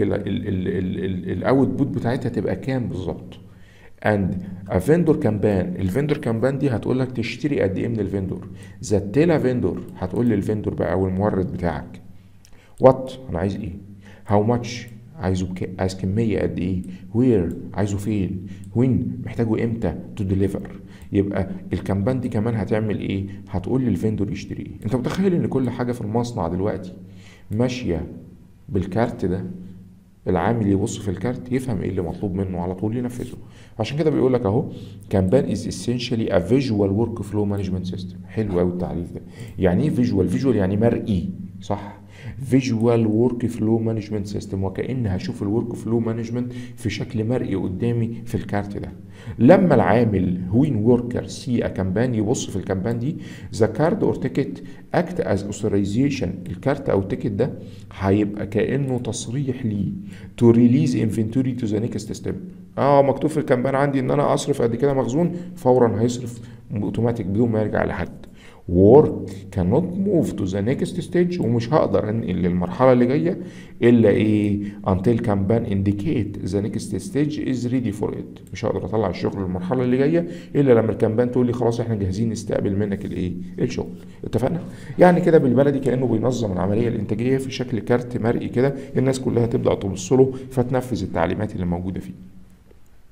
الاوتبوت بتاعتها تبقى كام بالظبط and a vendor campaign الفندور كامبان دي هتقول لك تشتري قد ايه من الفندور the tela vendor هتقول للفندور بقى او المورد بتاعك what انا عايز ايه how much عايزه بك... عايز كمية قد ايه وير عايزه فين وين محتاجه امتى تو ديليفر يبقى الكامبان دي كمان هتعمل ايه هتقول للفندور يشتري ايه انت متخيل ان كل حاجة في المصنع دلوقتي ماشية بالكارت ده العامل يبص في الكارت يفهم ايه اللي مطلوب منه على طول ينفذه عشان كده بيقول لك اهو كامبان از essentially a visual work flow management system حلو قوي التعريف ده يعني ايه فيجوال فيجوال يعني مرئي صح فيجوال ورك فلو مانجمنت سيستم وكأن هشوف الورك فلو مانجمنت في شكل مرئي قدامي في الكارت ده لما العامل وين وركر سي ا كامبان يبص في الكامبان دي ذا كارد اور تيكت اكت از اوثرايزيشن الكارت او التيكت ده هيبقى كانه تصريح ليه تو ريليز انفنتوري تو ذا نيكست ستيب اه مكتوب في الكامبان عندي ان انا اصرف قد كده مخزون فورا هيصرف اوتوماتيك بدون ما يرجع لحد work cannot move to the next stage ومش هقدر انقل للمرحله اللي جايه الا ايه until campaign indicate the next stage is ready for it مش هقدر اطلع الشغل للمرحله اللي جايه الا لما الكامبان تقول لي خلاص احنا جاهزين نستقبل منك الايه الشغل اتفقنا يعني كده بالبلدي كانه بينظم العمليه الانتاجيه في شكل كارت مرئي كده الناس كلها تبدا تبص له فتنفذ التعليمات اللي موجوده فيه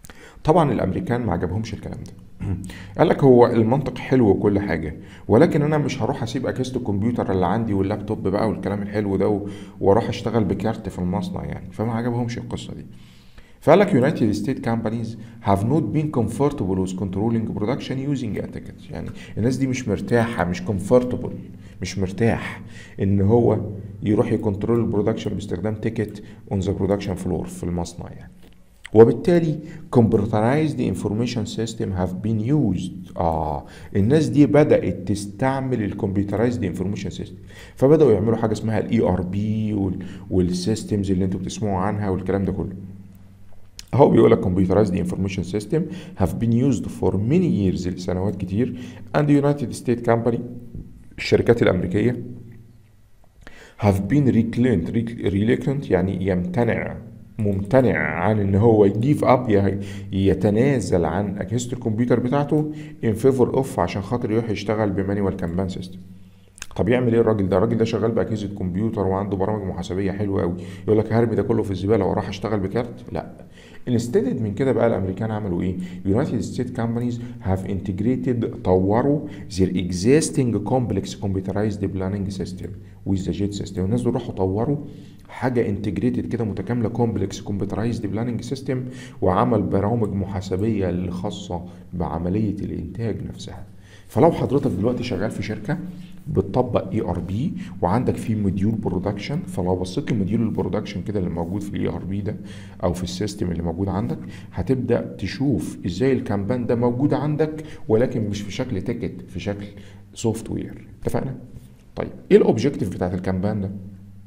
طبعا الامريكان ما عجبهمش الكلام ده قال لك هو المنطق حلو وكل حاجه ولكن انا مش هروح اسيب اجهزه الكمبيوتر اللي عندي واللابتوب بقى والكلام الحلو ده و- واروح اشتغل بكارت في المصنع يعني فما عجبهمش القصه دي فقال لك United States companies have not been comfortable with controlling production using a ticket يعني الناس دي مش مرتاحة مش comfortable مش مرتاح ان هو يروح يكنترول البرودكشن باستخدام تيكت on the production floor في المصنع يعني وبالتالي computerized information system have been used اه الناس دي بدأت تستعمل الكمبيوترايزد انفورميشن سيستم فبدأوا يعملوا حاجة اسمها الاي ار بي والسيستمز اللي انتوا بتسمعوا عنها والكلام ده كله هو بيقول لك computerized information system have been used for many years لسنوات كتير and the United States company الشركات الأمريكية have been reluctant reluctant يعني يمتنع ممتنع عن ان هو يجيف اب يتنازل عن اجهزه الكمبيوتر بتاعته in favor of عشان خاطر يروح يشتغل بمانيوال كامبان سيستم طب يعمل ايه الراجل ده الراجل ده شغال باجهزه كمبيوتر وعنده برامج محاسبيه حلوه قوي يقول لك هرمي ده كله في الزباله واروح اشتغل بكارت لا انستدد من كده بقى الامريكان عملوا ايه United States companies have integrated طوروا their existing complex computerized planning system with the JET system الناس دول راحوا طوروا حاجه انتجريتد كده متكامله كومبلكس كمبيوترايزد بلاننج سيستم وعمل برامج محاسبيه اللي خاصه بعمليه الانتاج نفسها فلو حضرتك دلوقتي شغال في شركه بتطبق اي ار بي وعندك فيه موديول برودكشن فلو بصيت لموديول البرودكشن كده اللي موجود في الاي ار بي ده او في السيستم اللي موجود عندك هتبدا تشوف ازاي الكامبان ده موجود عندك ولكن مش في شكل تيكت في شكل سوفت وير اتفقنا طيب ايه الاوبجيكتيف بتاعت الكامبان ده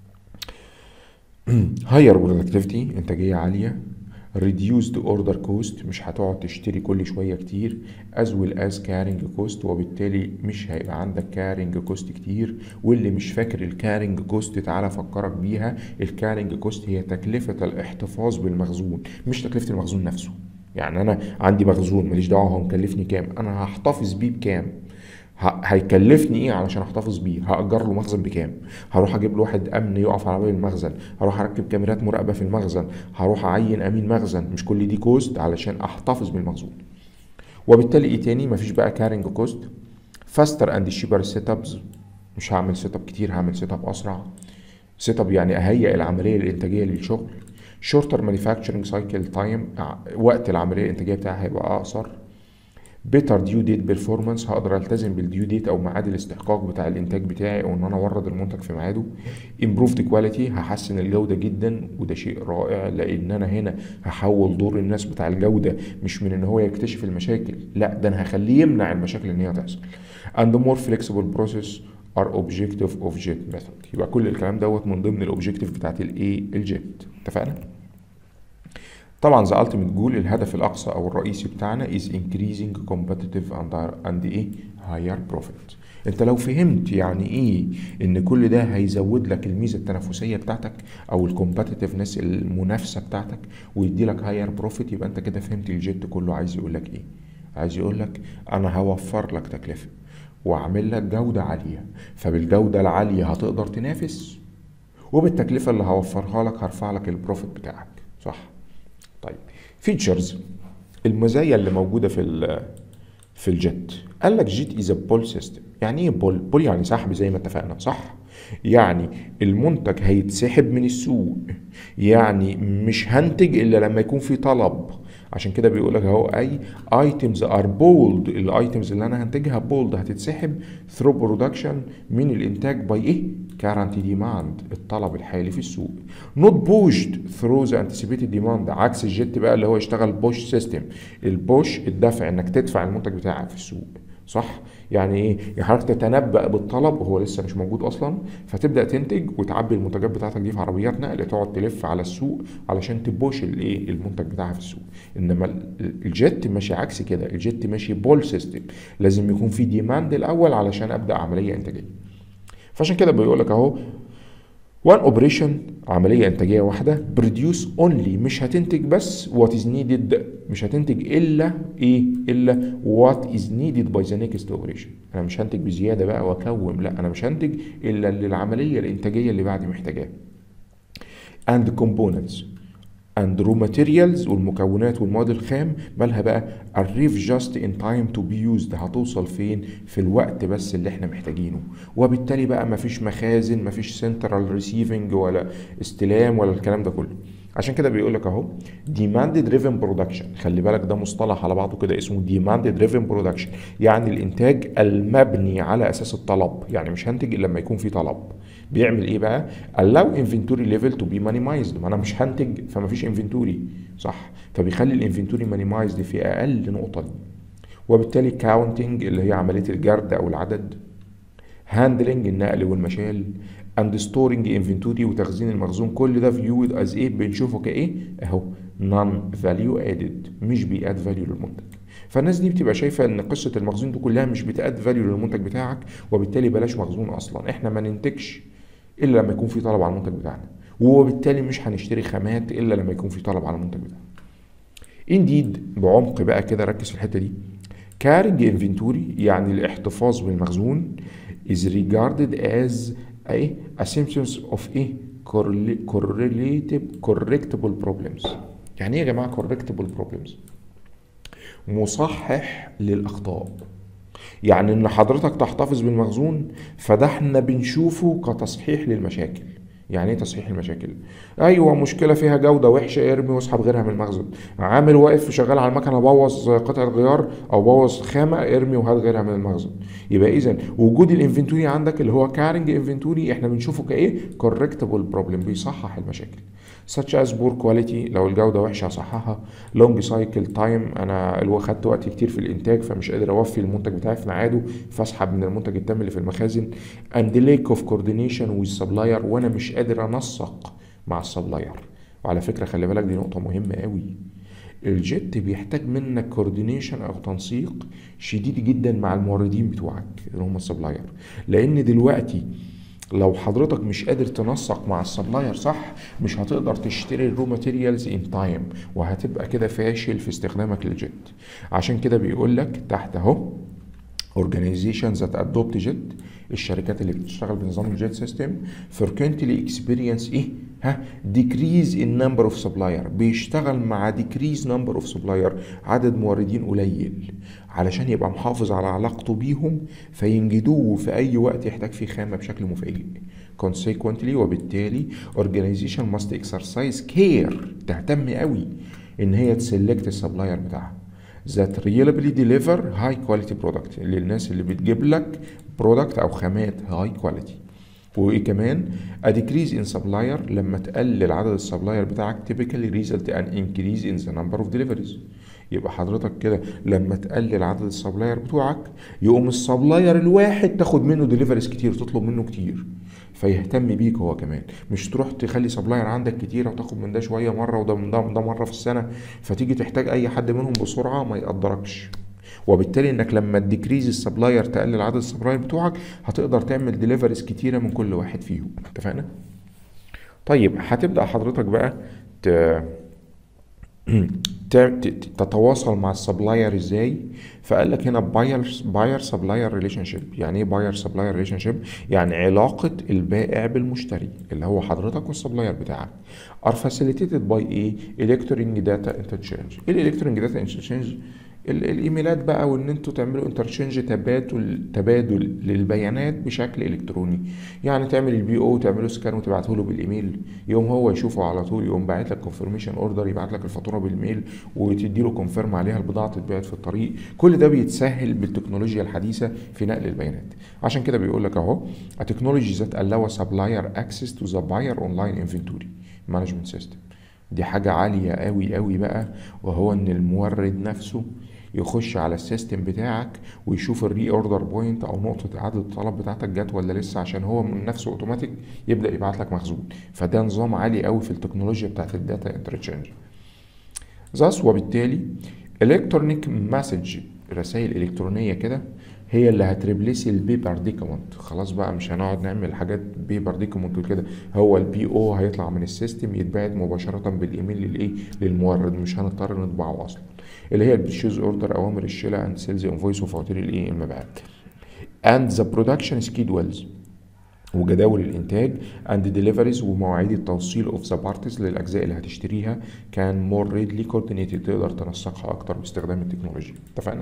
هاير برودكتيفيتي انتاجيه عاليه reduced order cost مش هتقعد تشتري كل شويه كتير as well as carrying cost وبالتالي مش هيبقى عندك carrying cost كتير واللي مش فاكر الكارينج كوست تعالى افكرك بيها الكارينج كوست هي تكلفه الاحتفاظ بالمخزون مش تكلفه المخزون نفسه يعني انا عندي مخزون ماليش دعوه هو مكلفني كام انا هحتفظ بيه بكام ه- هيكلفني ايه علشان احتفظ بيه هاجر له مخزن بكام هروح اجيب له واحد امن يقف على باب المخزن هروح اركب كاميرات مراقبه في المخزن هروح اعين امين مخزن مش كل دي كوست علشان احتفظ بالمخزون وبالتالي ايه تاني مفيش بقى كارينج كوست فاستر اند شيبر سيت ابز مش هعمل سيت اب كتير هعمل سيت اب اسرع سيت اب يعني اهيئ العمليه الانتاجيه للشغل شورتر مانيفاكتشرنج سايكل تايم وقت العمليه الانتاجيه بتاعها هيبقى اقصر بيتر ديو ديت بيرفورمانس هقدر التزم بالديو ديت او ميعاد الاستحقاق بتاع الانتاج بتاعي او ان انا اورد المنتج في ميعاده امبروفد كواليتي هحسن الجوده جدا وده شيء رائع لان انا هنا هحول دور الناس بتاع الجوده مش من ان هو يكتشف المشاكل لا ده انا هخليه يمنع المشاكل ان هي تحصل and more flexible process are objective of jet method يبقى كل الكلام دوت من ضمن الاوبجيكتيف بتاعت الايه الجيت اتفقنا طبعا ذا ultimate جول الهدف الاقصى او الرئيسي بتاعنا is increasing competitive and, and ايه higher profit انت لو فهمت يعني ايه ان كل ده هيزود لك الميزه التنافسيه بتاعتك او الكومبتitiveness المنافسه بتاعتك ويدي لك هاير بروفيت يبقى انت كده فهمت الجيت كله عايز يقول لك ايه عايز يقول لك انا هوفر لك تكلفه واعمل لك جوده عاليه فبالجوده العاليه هتقدر تنافس وبالتكلفه اللي هوفرها لك هرفع لك البروفيت بتاعك صح طيب فيتشرز المزايا اللي موجوده في ال في الجيت قال لك جيت از بول سيستم يعني ايه بول بول يعني سحب زي ما اتفقنا صح يعني المنتج هيتسحب من السوق يعني مش هنتج الا لما يكون في طلب عشان كده بيقول لك اهو اي ايتمز ار بولد الايتمز اللي انا هنتجها بولد هتتسحب ثرو برودكشن من الانتاج باي ايه كارنت ديماند الطلب الحالي في السوق نوت بوشد ثرو ذا انتسيبيتد ديماند عكس الجيت بقى اللي هو يشتغل بوش سيستم البوش الدفع انك تدفع المنتج بتاعك في السوق صح يعني ايه يعني حضرتك تتنبأ بالطلب وهو لسه مش موجود اصلا فتبدا تنتج وتعبي المنتجات بتاعتك دي في عربيات نقل تقعد تلف على السوق علشان تبوش الايه المنتج بتاعها في السوق انما الجيت ماشي عكس كده الجيت ماشي بول سيستم لازم يكون في ديماند الاول علشان ابدا عمليه انتاجيه فعشان كده بيقول لك اهو وان اوبريشن عمليه انتاجيه واحده بروديوس اونلي مش هتنتج بس وات از نيدد مش هتنتج الا ايه الا وات از نيدد باي ذا نيكست اوبريشن انا مش هنتج بزياده بقى واكوم لا انا مش هنتج الا اللي العمليه الانتاجيه اللي بعدي محتاجاه and components and raw materials والمكونات والمواد الخام مالها بقى arrive just in time to be used هتوصل فين في الوقت بس اللي احنا محتاجينه وبالتالي بقى مفيش مخازن مفيش سنترال ريسيفنج ولا استلام ولا الكلام ده كله عشان كده بيقول لك اهو demand driven production خلي بالك ده مصطلح على بعضه كده اسمه demand driven production يعني الانتاج المبني على اساس الطلب يعني مش هنتج الا لما يكون في طلب بيعمل ايه بقى allow inventory level to be minimized ما انا مش هنتج فما فيش inventory صح فبيخلي الانفنتوري minimized في اقل نقطه دي وبالتالي counting اللي هي عمليه الجرد او العدد هاندلنج النقل والمشال اند ستورنج انفنتوري وتخزين المخزون كل ده فيود از ايه بنشوفه كايه اهو نون فاليو ادد مش بياد فاليو للمنتج فالناس دي بتبقى شايفه ان قصه المخزون دي كلها مش بتاد فاليو للمنتج بتاعك وبالتالي بلاش مخزون اصلا احنا ما ننتجش الا لما يكون في طلب على المنتج بتاعنا وبالتالي مش هنشتري خامات الا لما يكون في طلب على المنتج بتاعنا انديد بعمق بقى كده ركز في الحته دي كارنج انفنتوري يعني الاحتفاظ بالمخزون is regarded as ايه assumptions of ايه correlative correctable problems يعني ايه يا جماعه correctable problems مصحح للاخطاء يعني ان حضرتك تحتفظ بالمخزون فده احنا بنشوفه كتصحيح للمشاكل يعني ايه تصحيح المشاكل ايوه مشكله فيها جوده وحشه ارمي واسحب غيرها من المخزن عامل واقف شغال على المكنه بوظ قطعه غيار او بوظ خامه ارمي وهات غيرها من المخزن يبقى اذا وجود الانفنتوري عندك اللي هو كارنج انفنتوري احنا بنشوفه كايه كوركتبل بروبلم بيصحح المشاكل such as poor quality لو الجودة وحشة هصححها long cycle time أنا اللي خدت وقت كتير في الإنتاج فمش قادر أوفي المنتج بتاعي في ميعاده فأسحب من المنتج التام اللي في المخازن and lack of coordination with supplier وأنا مش قادر أنسق مع السبلاير وعلى فكرة خلي بالك دي نقطة مهمة قوي الجيت بيحتاج منك كوردينيشن او تنسيق شديد جدا مع الموردين بتوعك اللي هم السبلاير لان دلوقتي لو حضرتك مش قادر تنسق مع السبلاير صح مش هتقدر تشتري الرو ماتيريالز ان تايم وهتبقى كده فاشل في استخدامك للجيت عشان كده بيقول لك تحت اهو organizations that adopt jet الشركات اللي بتشتغل بنظام الجيت سيستم frequently experience ايه ها decrease in number of supplier بيشتغل مع decrease number of supplier عدد موردين قليل علشان يبقى محافظ على علاقته بيهم فينجدوه في اي وقت يحتاج فيه خامه بشكل مفاجئ consequently وبالتالي organization must exercise care تهتم قوي ان هي تسلكت السبلاير بتاعها that reliably deliver high quality product للناس اللي بتجيب لك برودكت او خامات high quality وايه كمان a decrease in supplier لما تقلل عدد السبلاير بتاعك typically result an increase in the number of deliveries يبقى حضرتك كده لما تقلل عدد السبلاير بتوعك يقوم السبلاير الواحد تاخد منه ديليفريز كتير تطلب منه كتير فيهتم بيك هو كمان مش تروح تخلي سبلاير عندك كتير وتاخد من ده شويه مره وده من ده من ده مره في السنه فتيجي تحتاج اي حد منهم بسرعه ما يقدركش وبالتالي انك لما تديكريز السبلاير تقلل عدد السبلاير بتوعك هتقدر تعمل ديليفريز كتيره من كل واحد فيهم اتفقنا طيب هتبدا حضرتك بقى ت... تتواصل مع السبلاير ازاي فقال لك هنا باير باير سبلاير ريليشن شيب يعني ايه باير سبلاير ريليشن شيب يعني علاقه البائع بالمشتري اللي هو حضرتك والسبلاير بتاعك are facilitated by ايه electronic data interchange ايه الالكترونيك داتا انترشينج الايميلات بقى وان انتوا تعملوا انترشينج تبادل تبادل للبيانات بشكل الكتروني يعني تعمل البي او تعمله سكان وتبعته له بالايميل يقوم هو يشوفه على طول يقوم باعت لك كونفirmation اوردر يبعت لك الفاتوره بالميل وتدي له كونفيرم عليها البضاعه تتبعت في الطريق كل ده بيتسهل بالتكنولوجيا الحديثه في نقل البيانات عشان كده بيقول لك اهو a technology that allow a supplier access to the buyer online inventory management system دي حاجة عالية قوي قوي بقى وهو ان المورد نفسه يخش على السيستم بتاعك ويشوف الري اوردر بوينت او نقطه عدد الطلب بتاعتك جت ولا لسه عشان هو من نفسه اوتوماتيك يبدا يبعت لك مخزون فده نظام عالي قوي في التكنولوجيا بتاعت الداتا انترتشينج ذس وبالتالي الكترونيك مسج رسائل الكترونيه كده هي اللي هتريبليس البيبر ديكومنت خلاص بقى مش هنقعد نعمل حاجات بيبر ديكومنت وكده هو البي او هيطلع من السيستم يتبعت مباشره بالايميل للايه للمورد مش هنضطر نطبعه اصلا اللي هي البرشيز اوردر اوامر الشراء اند سيلز انفويس وفواتير الايه المبيعات and the production schedules وجداول الانتاج اند ديليفريز ومواعيد التوصيل اوف ذا بارتس للاجزاء اللي هتشتريها كان مور ريدلي كوردينيتد تقدر تنسقها اكتر باستخدام التكنولوجيا اتفقنا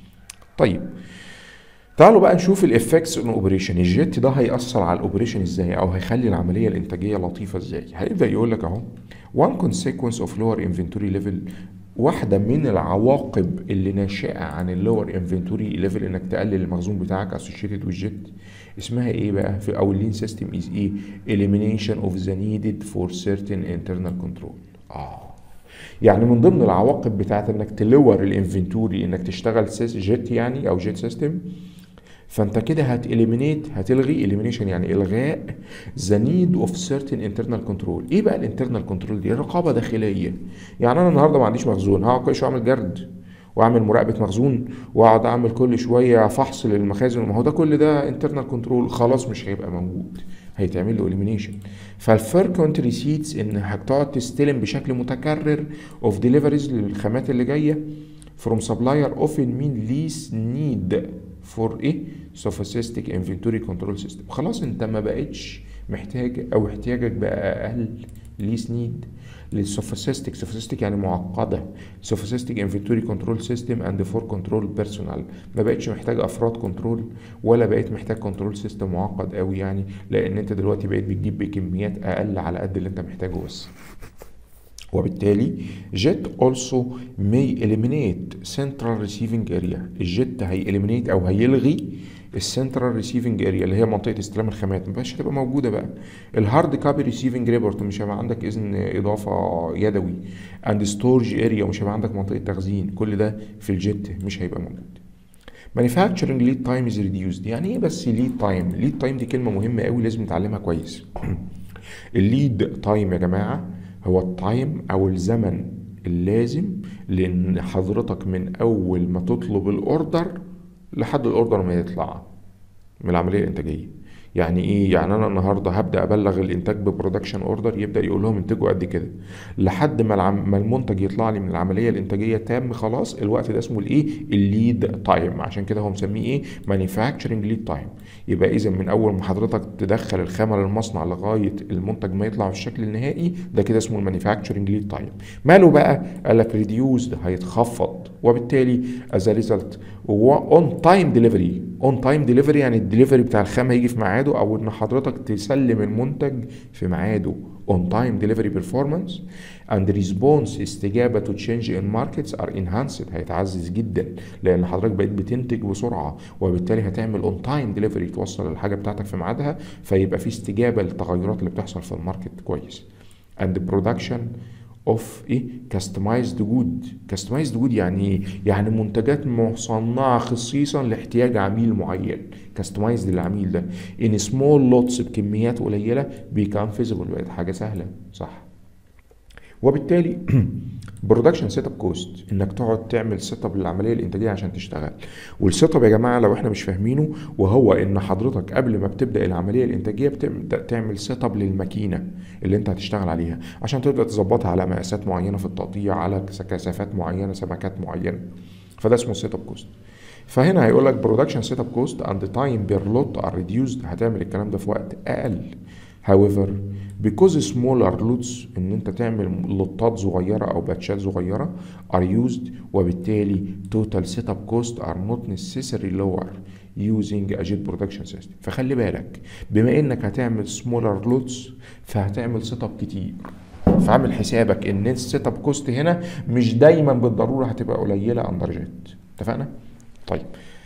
طيب تعالوا بقى نشوف الافكتس اون اوبريشن الجيت ده هيأثر على الاوبريشن ازاي او هيخلي العمليه الانتاجيه لطيفه ازاي هيبدا يقول لك اهو one consequence of lower inventory level واحدة من العواقب اللي ناشئة عن اللور انفنتوري ليفل انك تقلل المخزون بتاعك اسوشيتد والجيت اسمها ايه بقى في او اللين سيستم از ايه elimination of the needed for certain internal control اه يعني من ضمن العواقب بتاعت انك تلور الانفنتوري انك تشتغل سيس جيت يعني او جيت سيستم فانت كده هتإليمينيت هتلغي إليمينيشن يعني الغاء ذا نيد اوف سيرتن انترنال كنترول ايه بقى الانترنال كنترول دي رقابه داخليه يعني انا النهارده ما عنديش مخزون هقعد كل شويه اعمل جرد واعمل مراقبه مخزون واقعد اعمل كل شويه فحص للمخازن ما هو ده كل ده انترنال كنترول خلاص مش هيبقى موجود هيتعمل له اليمينيشن فالفيركونت ريسيتس ان هتقعد تستلم بشكل متكرر اوف ديليفريز للخامات اللي جايه from supplier often mean least need for ايه sophisticated inventory control system خلاص انت ما بقتش محتاج او احتياجك بقى اقل least need للسوفيستيك سوفيستيك يعني معقده سوفيستيك انفنتوري كنترول سيستم اند فور كنترول بيرسونال ما بقتش محتاج افراد كنترول ولا بقيت محتاج كنترول سيستم معقد قوي يعني لان انت دلوقتي بقيت بتجيب بكميات اقل على قد اللي انت محتاجه بس وبالتالي جيت also may eliminate central receiving area الجيت هي eliminate او هيلغي السنترال ريسيفنج اريا اللي هي منطقه استلام الخامات مش هتبقى موجوده بقى الهارد كابي ريسيفنج ريبورت مش هيبقى عندك اذن اضافه يدوي اند ستورج اريا ومش هيبقى عندك منطقه تخزين كل ده في الجيت مش هيبقى موجود manufacturing lead time is reduced يعني ايه بس lead time lead time دي كلمه مهمه قوي لازم نتعلمها كويس الليد تايم يا جماعه هو التايم او الزمن اللازم لان حضرتك من اول ما تطلب الاوردر لحد الاوردر ما يطلع من العمليه الانتاجيه يعني ايه يعني انا النهارده هبدا ابلغ الانتاج ببرودكشن اوردر يبدا يقول لهم انتجوا قد كده لحد ما العم... ما المنتج يطلع لي من العمليه الانتاجيه تام خلاص الوقت ده اسمه الايه الليد تايم عشان كده هو مسميه ايه مانيفاكتشرنج ليد تايم يبقى اذا من اول ما حضرتك تدخل الخامه للمصنع لغايه المنتج ما يطلع بالشكل النهائي ده كده اسمه المانيفاكتشرنج ليد تايم ماله بقى قال لك ريديوزد هيتخفض وبالتالي از ريزلت اون تايم ديليفري اون تايم ديليفري يعني الدليفري بتاع الخامه يجي في ميعاده او ان حضرتك تسلم المنتج في ميعاده اون تايم ديليفري بيرفورمانس اند ريسبونس استجابه تو تشينج ان ماركتس ار انهانسد هيتعزز جدا لان حضرتك بقيت بتنتج بسرعه وبالتالي هتعمل اون تايم ديليفري توصل الحاجه بتاعتك في ميعادها فيبقى في استجابه للتغيرات اللي بتحصل في الماركت كويس اند برودكشن اوف ايه كاستمايزد جود كاستمايزد جود يعني ايه يعني منتجات مصنعه خصيصا لاحتياج عميل معين كاستمايزد للعميل ده ان سمول لوتس بكميات قليله بيكام فيزبل بقت حاجه سهله صح وبالتالي برودكشن سيت اب كوست انك تقعد تعمل سيت اب للعمليه الانتاجيه عشان تشتغل والسيت اب يا جماعه لو احنا مش فاهمينه وهو ان حضرتك قبل ما بتبدا العمليه الانتاجيه بتبدا تعمل سيت اب للماكينه اللي انت هتشتغل عليها عشان تبدا تظبطها على مقاسات معينه في التقطيع على كثافات معينه سمكات معينه فده اسمه سيت اب كوست فهنا هيقول لك برودكشن سيت اب كوست اند تايم بير لوت ار ريديوسد هتعمل الكلام ده في وقت اقل however because smaller lots ان انت تعمل لوتات صغيره او باتشات صغيره are used وبالتالي total setup cost are not necessarily lower using a jet production system فخلي بالك بما انك هتعمل smaller lots فهتعمل سيت اب كتير فعامل حسابك ان السيت اب كوست هنا مش دايما بالضروره هتبقى قليله اندر جيت اتفقنا؟ طيب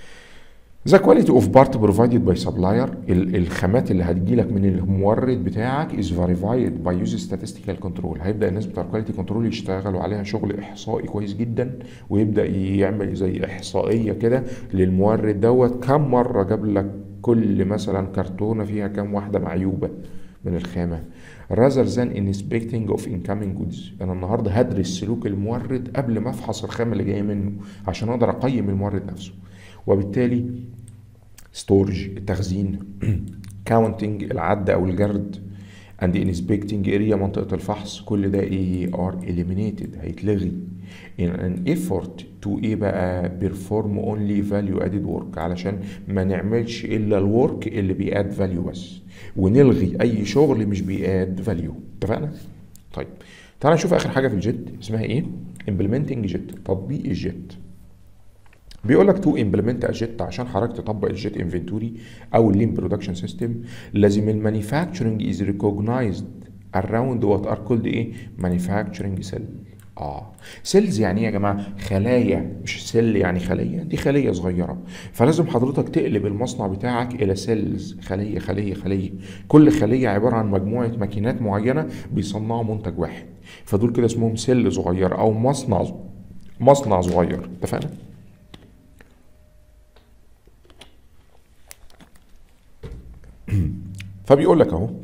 The quality of part provided by supplier الخامات اللي هتجيلك من المورد بتاعك is verified by use statistical control هيبدا الناس بتوع الكواليتي كنترول يشتغلوا عليها شغل احصائي كويس جدا ويبدا يعمل زي احصائيه كده للمورد دوت كم مره جاب لك كل مثلا كرتونه فيها كم واحده معيوبه من الخامه rather than inspecting of incoming goods انا النهارده هدرس سلوك المورد قبل ما افحص الخامه اللي جايه منه عشان اقدر اقيم المورد نفسه وبالتالي ستورج التخزين كاونتنج العد او الجرد and inspecting area منطقة الفحص كل ده ايه are eliminated هيتلغي in an effort to ايه بقى perform only value added work علشان ما نعملش الا الورك اللي بياد value بس ونلغي اي شغل مش بياد value اتفقنا؟ طيب تعال نشوف اخر حاجة في الجيت اسمها ايه؟ implementing جيت تطبيق الجيت بيقول لك تو امبلمنت اجيت عشان حضرتك تطبق الجيت انفنتوري او اللين برودكشن سيستم لازم المانيفاكتشرنج از ريكوجنايزد اراوند وات ار كولد ايه مانيفاكتشرنج سيل اه سيلز يعني ايه يا جماعه خلايا مش سيل يعني خليه دي خليه صغيره فلازم حضرتك تقلب المصنع بتاعك الى سيلز خليه خليه خليه كل خليه عباره عن مجموعه ماكينات معينه بيصنعوا منتج واحد فدول كده اسمهم سيل صغير او مصنع مصنع صغير اتفقنا فبيقول لك اهو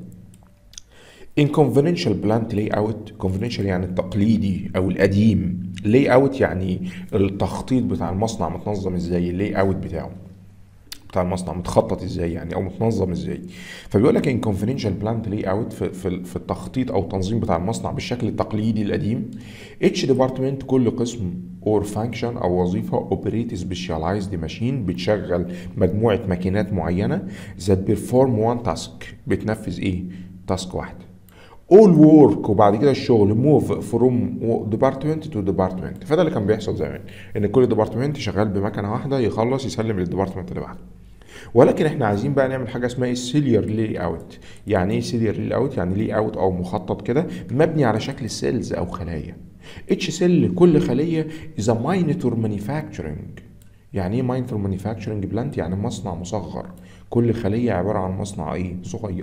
in conventional plant layout conventional يعني التقليدي او القديم layout يعني التخطيط بتاع المصنع متنظم ازاي اللاي اوت بتاعه بتاع المصنع متخطط ازاي يعني او متنظم ازاي فبيقول لك ان كونفرنشال بلانت لاي اوت في, في, في التخطيط او التنظيم بتاع المصنع بالشكل التقليدي القديم اتش ديبارتمنت كل قسم اور فانكشن او وظيفه اوبريت سبيشاليزد ماشين بتشغل مجموعه ماكينات معينه ذات بيرفورم وان تاسك بتنفذ ايه تاسك واحده all work وبعد كده الشغل موف فروم ديبارتمنت تو ديبارتمنت فده اللي كان بيحصل زمان ان كل ديبارتمنت شغال بمكنه واحده يخلص يسلم للديبارتمنت اللي بعده ولكن احنا عايزين بقى نعمل حاجه اسمها السيلير لي اوت يعني ايه سيلير لي اوت يعني لي اوت او مخطط كده مبني على شكل سيلز او خلايا اتش سيل كل خليه از ماينتور مانيفاكتشرنج يعني ايه ماينتور مانيفاكتشرنج بلانت يعني مصنع مصغر كل خليه عباره عن مصنع ايه صغير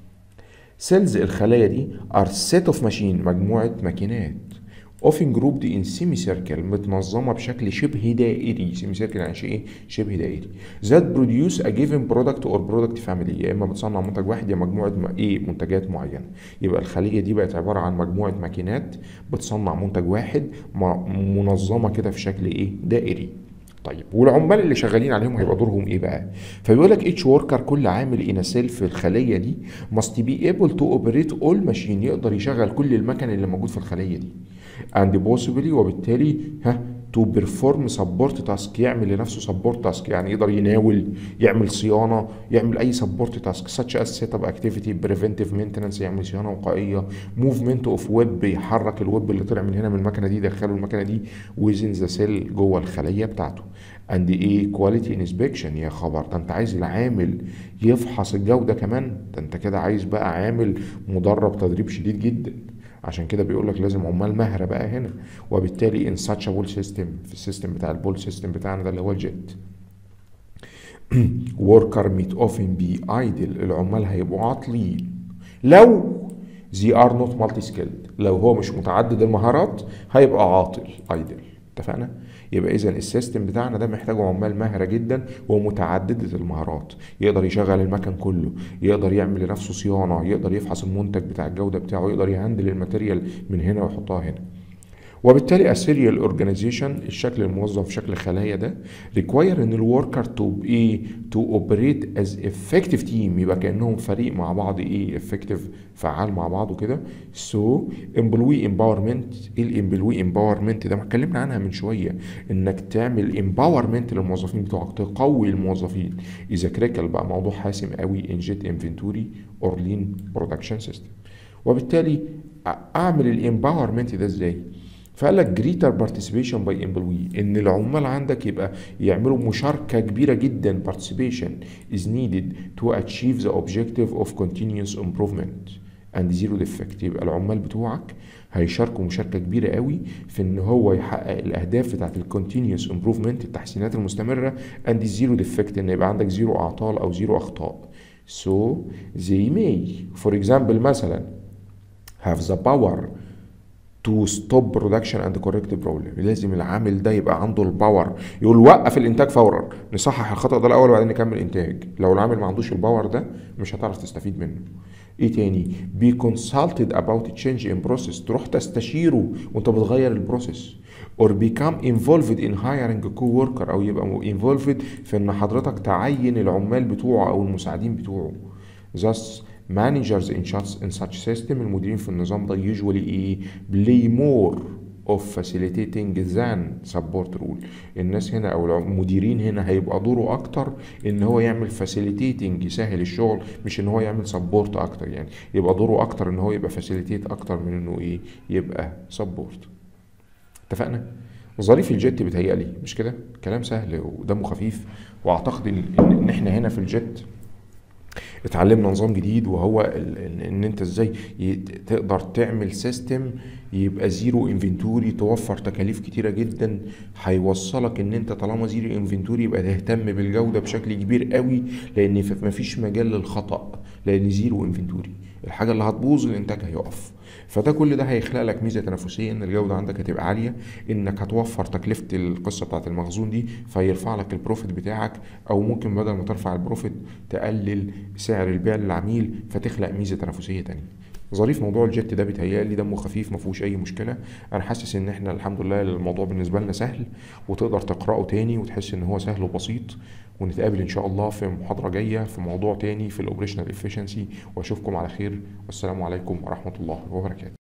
سيلز الخلايا دي ار سيت اوف ماشين مجموعه ماكينات often grouped in semicircle متنظمة بشكل شبه دائري semicircle يعني شيء ايه شبه دائري that produce a given product or product family يا اما بتصنع منتج واحد يا مجموعة م- ايه منتجات معينة يبقى الخلية دي بقت عبارة عن مجموعة ماكينات بتصنع منتج واحد م- منظمة كده في شكل ايه دائري طيب والعمال اللي شغالين عليهم هيبقى دورهم ايه بقى؟ فبيقول لك اتش وركر كل عامل ان سيل في الخليه دي must be able to operate all machine يقدر يشغل كل المكن اللي موجود في الخليه دي and possibly وبالتالي ها to perform support task يعمل لنفسه support task يعني يقدر يناول يعمل صيانه يعمل اي support task such as setup activity preventive maintenance يعمل صيانه وقائيه movement of web يحرك الويب اللي طلع من هنا من المكنه دي يدخله المكنه دي within the cell جوه الخليه بتاعته and ايه quality inspection يا خبر ده انت عايز العامل يفحص الجوده كمان ده انت كده عايز بقى عامل مدرب تدريب شديد جدا عشان كده بيقول لك لازم عمال مهره بقى هنا وبالتالي ان ساتش بول سيستم في السيستم بتاع البول سيستم بتاعنا ده اللي هو الجيت وركر ميت اوفن بي ايدل العمال هيبقوا عاطلين لو زي ار نوت مالتي سكيلد لو هو مش متعدد المهارات هيبقى عاطل ايدل اتفقنا يبقى اذا السيستم بتاعنا ده محتاج عمال ماهره جدا ومتعدده المهارات يقدر يشغل المكن كله يقدر يعمل لنفسه صيانه يقدر يفحص المنتج بتاع الجوده بتاعه يقدر يهندل الماتيريال من هنا ويحطها هنا وبالتالي السيريال اورجانيزيشن الشكل الموظف في شكل خلايا ده ريكواير ان الوركر تو ايه تو اوبريت از افكتيف تيم يبقى كانهم فريق مع بعض ايه افكتيف فعال مع بعض وكده سو امبلوي امباورمنت ايه الامبلوي امباورمنت ده ما اتكلمنا عنها من شويه انك تعمل امباورمنت للموظفين بتوعك تقوي الموظفين اذا كريكل بقى موضوع حاسم قوي ان جيت انفنتوري اور لين برودكشن سيستم وبالتالي اعمل الامباورمنت ده ازاي فقال لك جريتر بارتيسيبيشن باي امبلوي ان العمال عندك يبقى يعملوا مشاركه كبيره جدا بارتيسيبيشن از نيدد تو اتشيف ذا اوبجيكتيف اوف continuous improvement اند زيرو ديفكت يبقى العمال بتوعك هيشاركوا مشاركه كبيره قوي في ان هو يحقق الاهداف بتاعت الكونتينيوس امبروفمنت التحسينات المستمره اند زيرو ديفكت ان يبقى عندك زيرو اعطال او زيرو اخطاء so they may for example مثلا have the power to stop production and correct problem لازم العامل ده يبقى عنده الباور يقول وقف الانتاج فورا نصحح الخطا ده الاول وبعدين نكمل انتاج لو العامل ما عندوش الباور ده مش هتعرف تستفيد منه ايه تاني be consulted about change in process تروح تستشيره وانت بتغير البروسيس or become involved in hiring a co-worker او يبقى involved في ان حضرتك تعين العمال بتوعه او المساعدين بتوعه thus managers in such in such system المديرين في النظام ده usually ايه play more of facilitating than support role الناس هنا او المديرين هنا هيبقى دوره اكتر ان هو يعمل facilitating يسهل الشغل مش ان هو يعمل support اكتر يعني يبقى دوره اكتر ان هو يبقى facilitate اكتر من انه ايه يبقى support اتفقنا ظريف الجيت بيتهيألي مش كده كلام سهل ودمه خفيف واعتقد ان إن احنا هنا في الجيت اتعلمنا نظام جديد وهو ال- ان إن انت ازاي ي- تقدر تعمل سيستم يبقى زيرو انفنتوري توفر تكاليف كتيره جدا هيوصلك ان انت طالما زيرو انفنتوري يبقى تهتم بالجوده بشكل كبير قوي لان ف- مفيش مجال للخطا لان زيرو انفنتوري الحاجه اللي هتبوظ الانتاج هيقف فده كل ده هيخلق لك ميزه تنافسيه ان الجوده عندك هتبقى عاليه انك هتوفر تكلفه القصه بتاعت المخزون دي فيرفع لك البروفيت بتاعك او ممكن بدل ما ترفع البروفيت تقلل سعر البيع للعميل فتخلق ميزه تنافسيه تانية ظريف موضوع الجيت ده بيتهيألي دمه خفيف ما فيهوش اي مشكله انا حاسس ان احنا الحمد لله الموضوع بالنسبه لنا سهل وتقدر تقراه تاني وتحس ان هو سهل وبسيط ونتقابل ان شاء الله في محاضره جايه في موضوع تاني في الاوبريشنال افشنسي واشوفكم على خير والسلام عليكم ورحمه الله وبركاته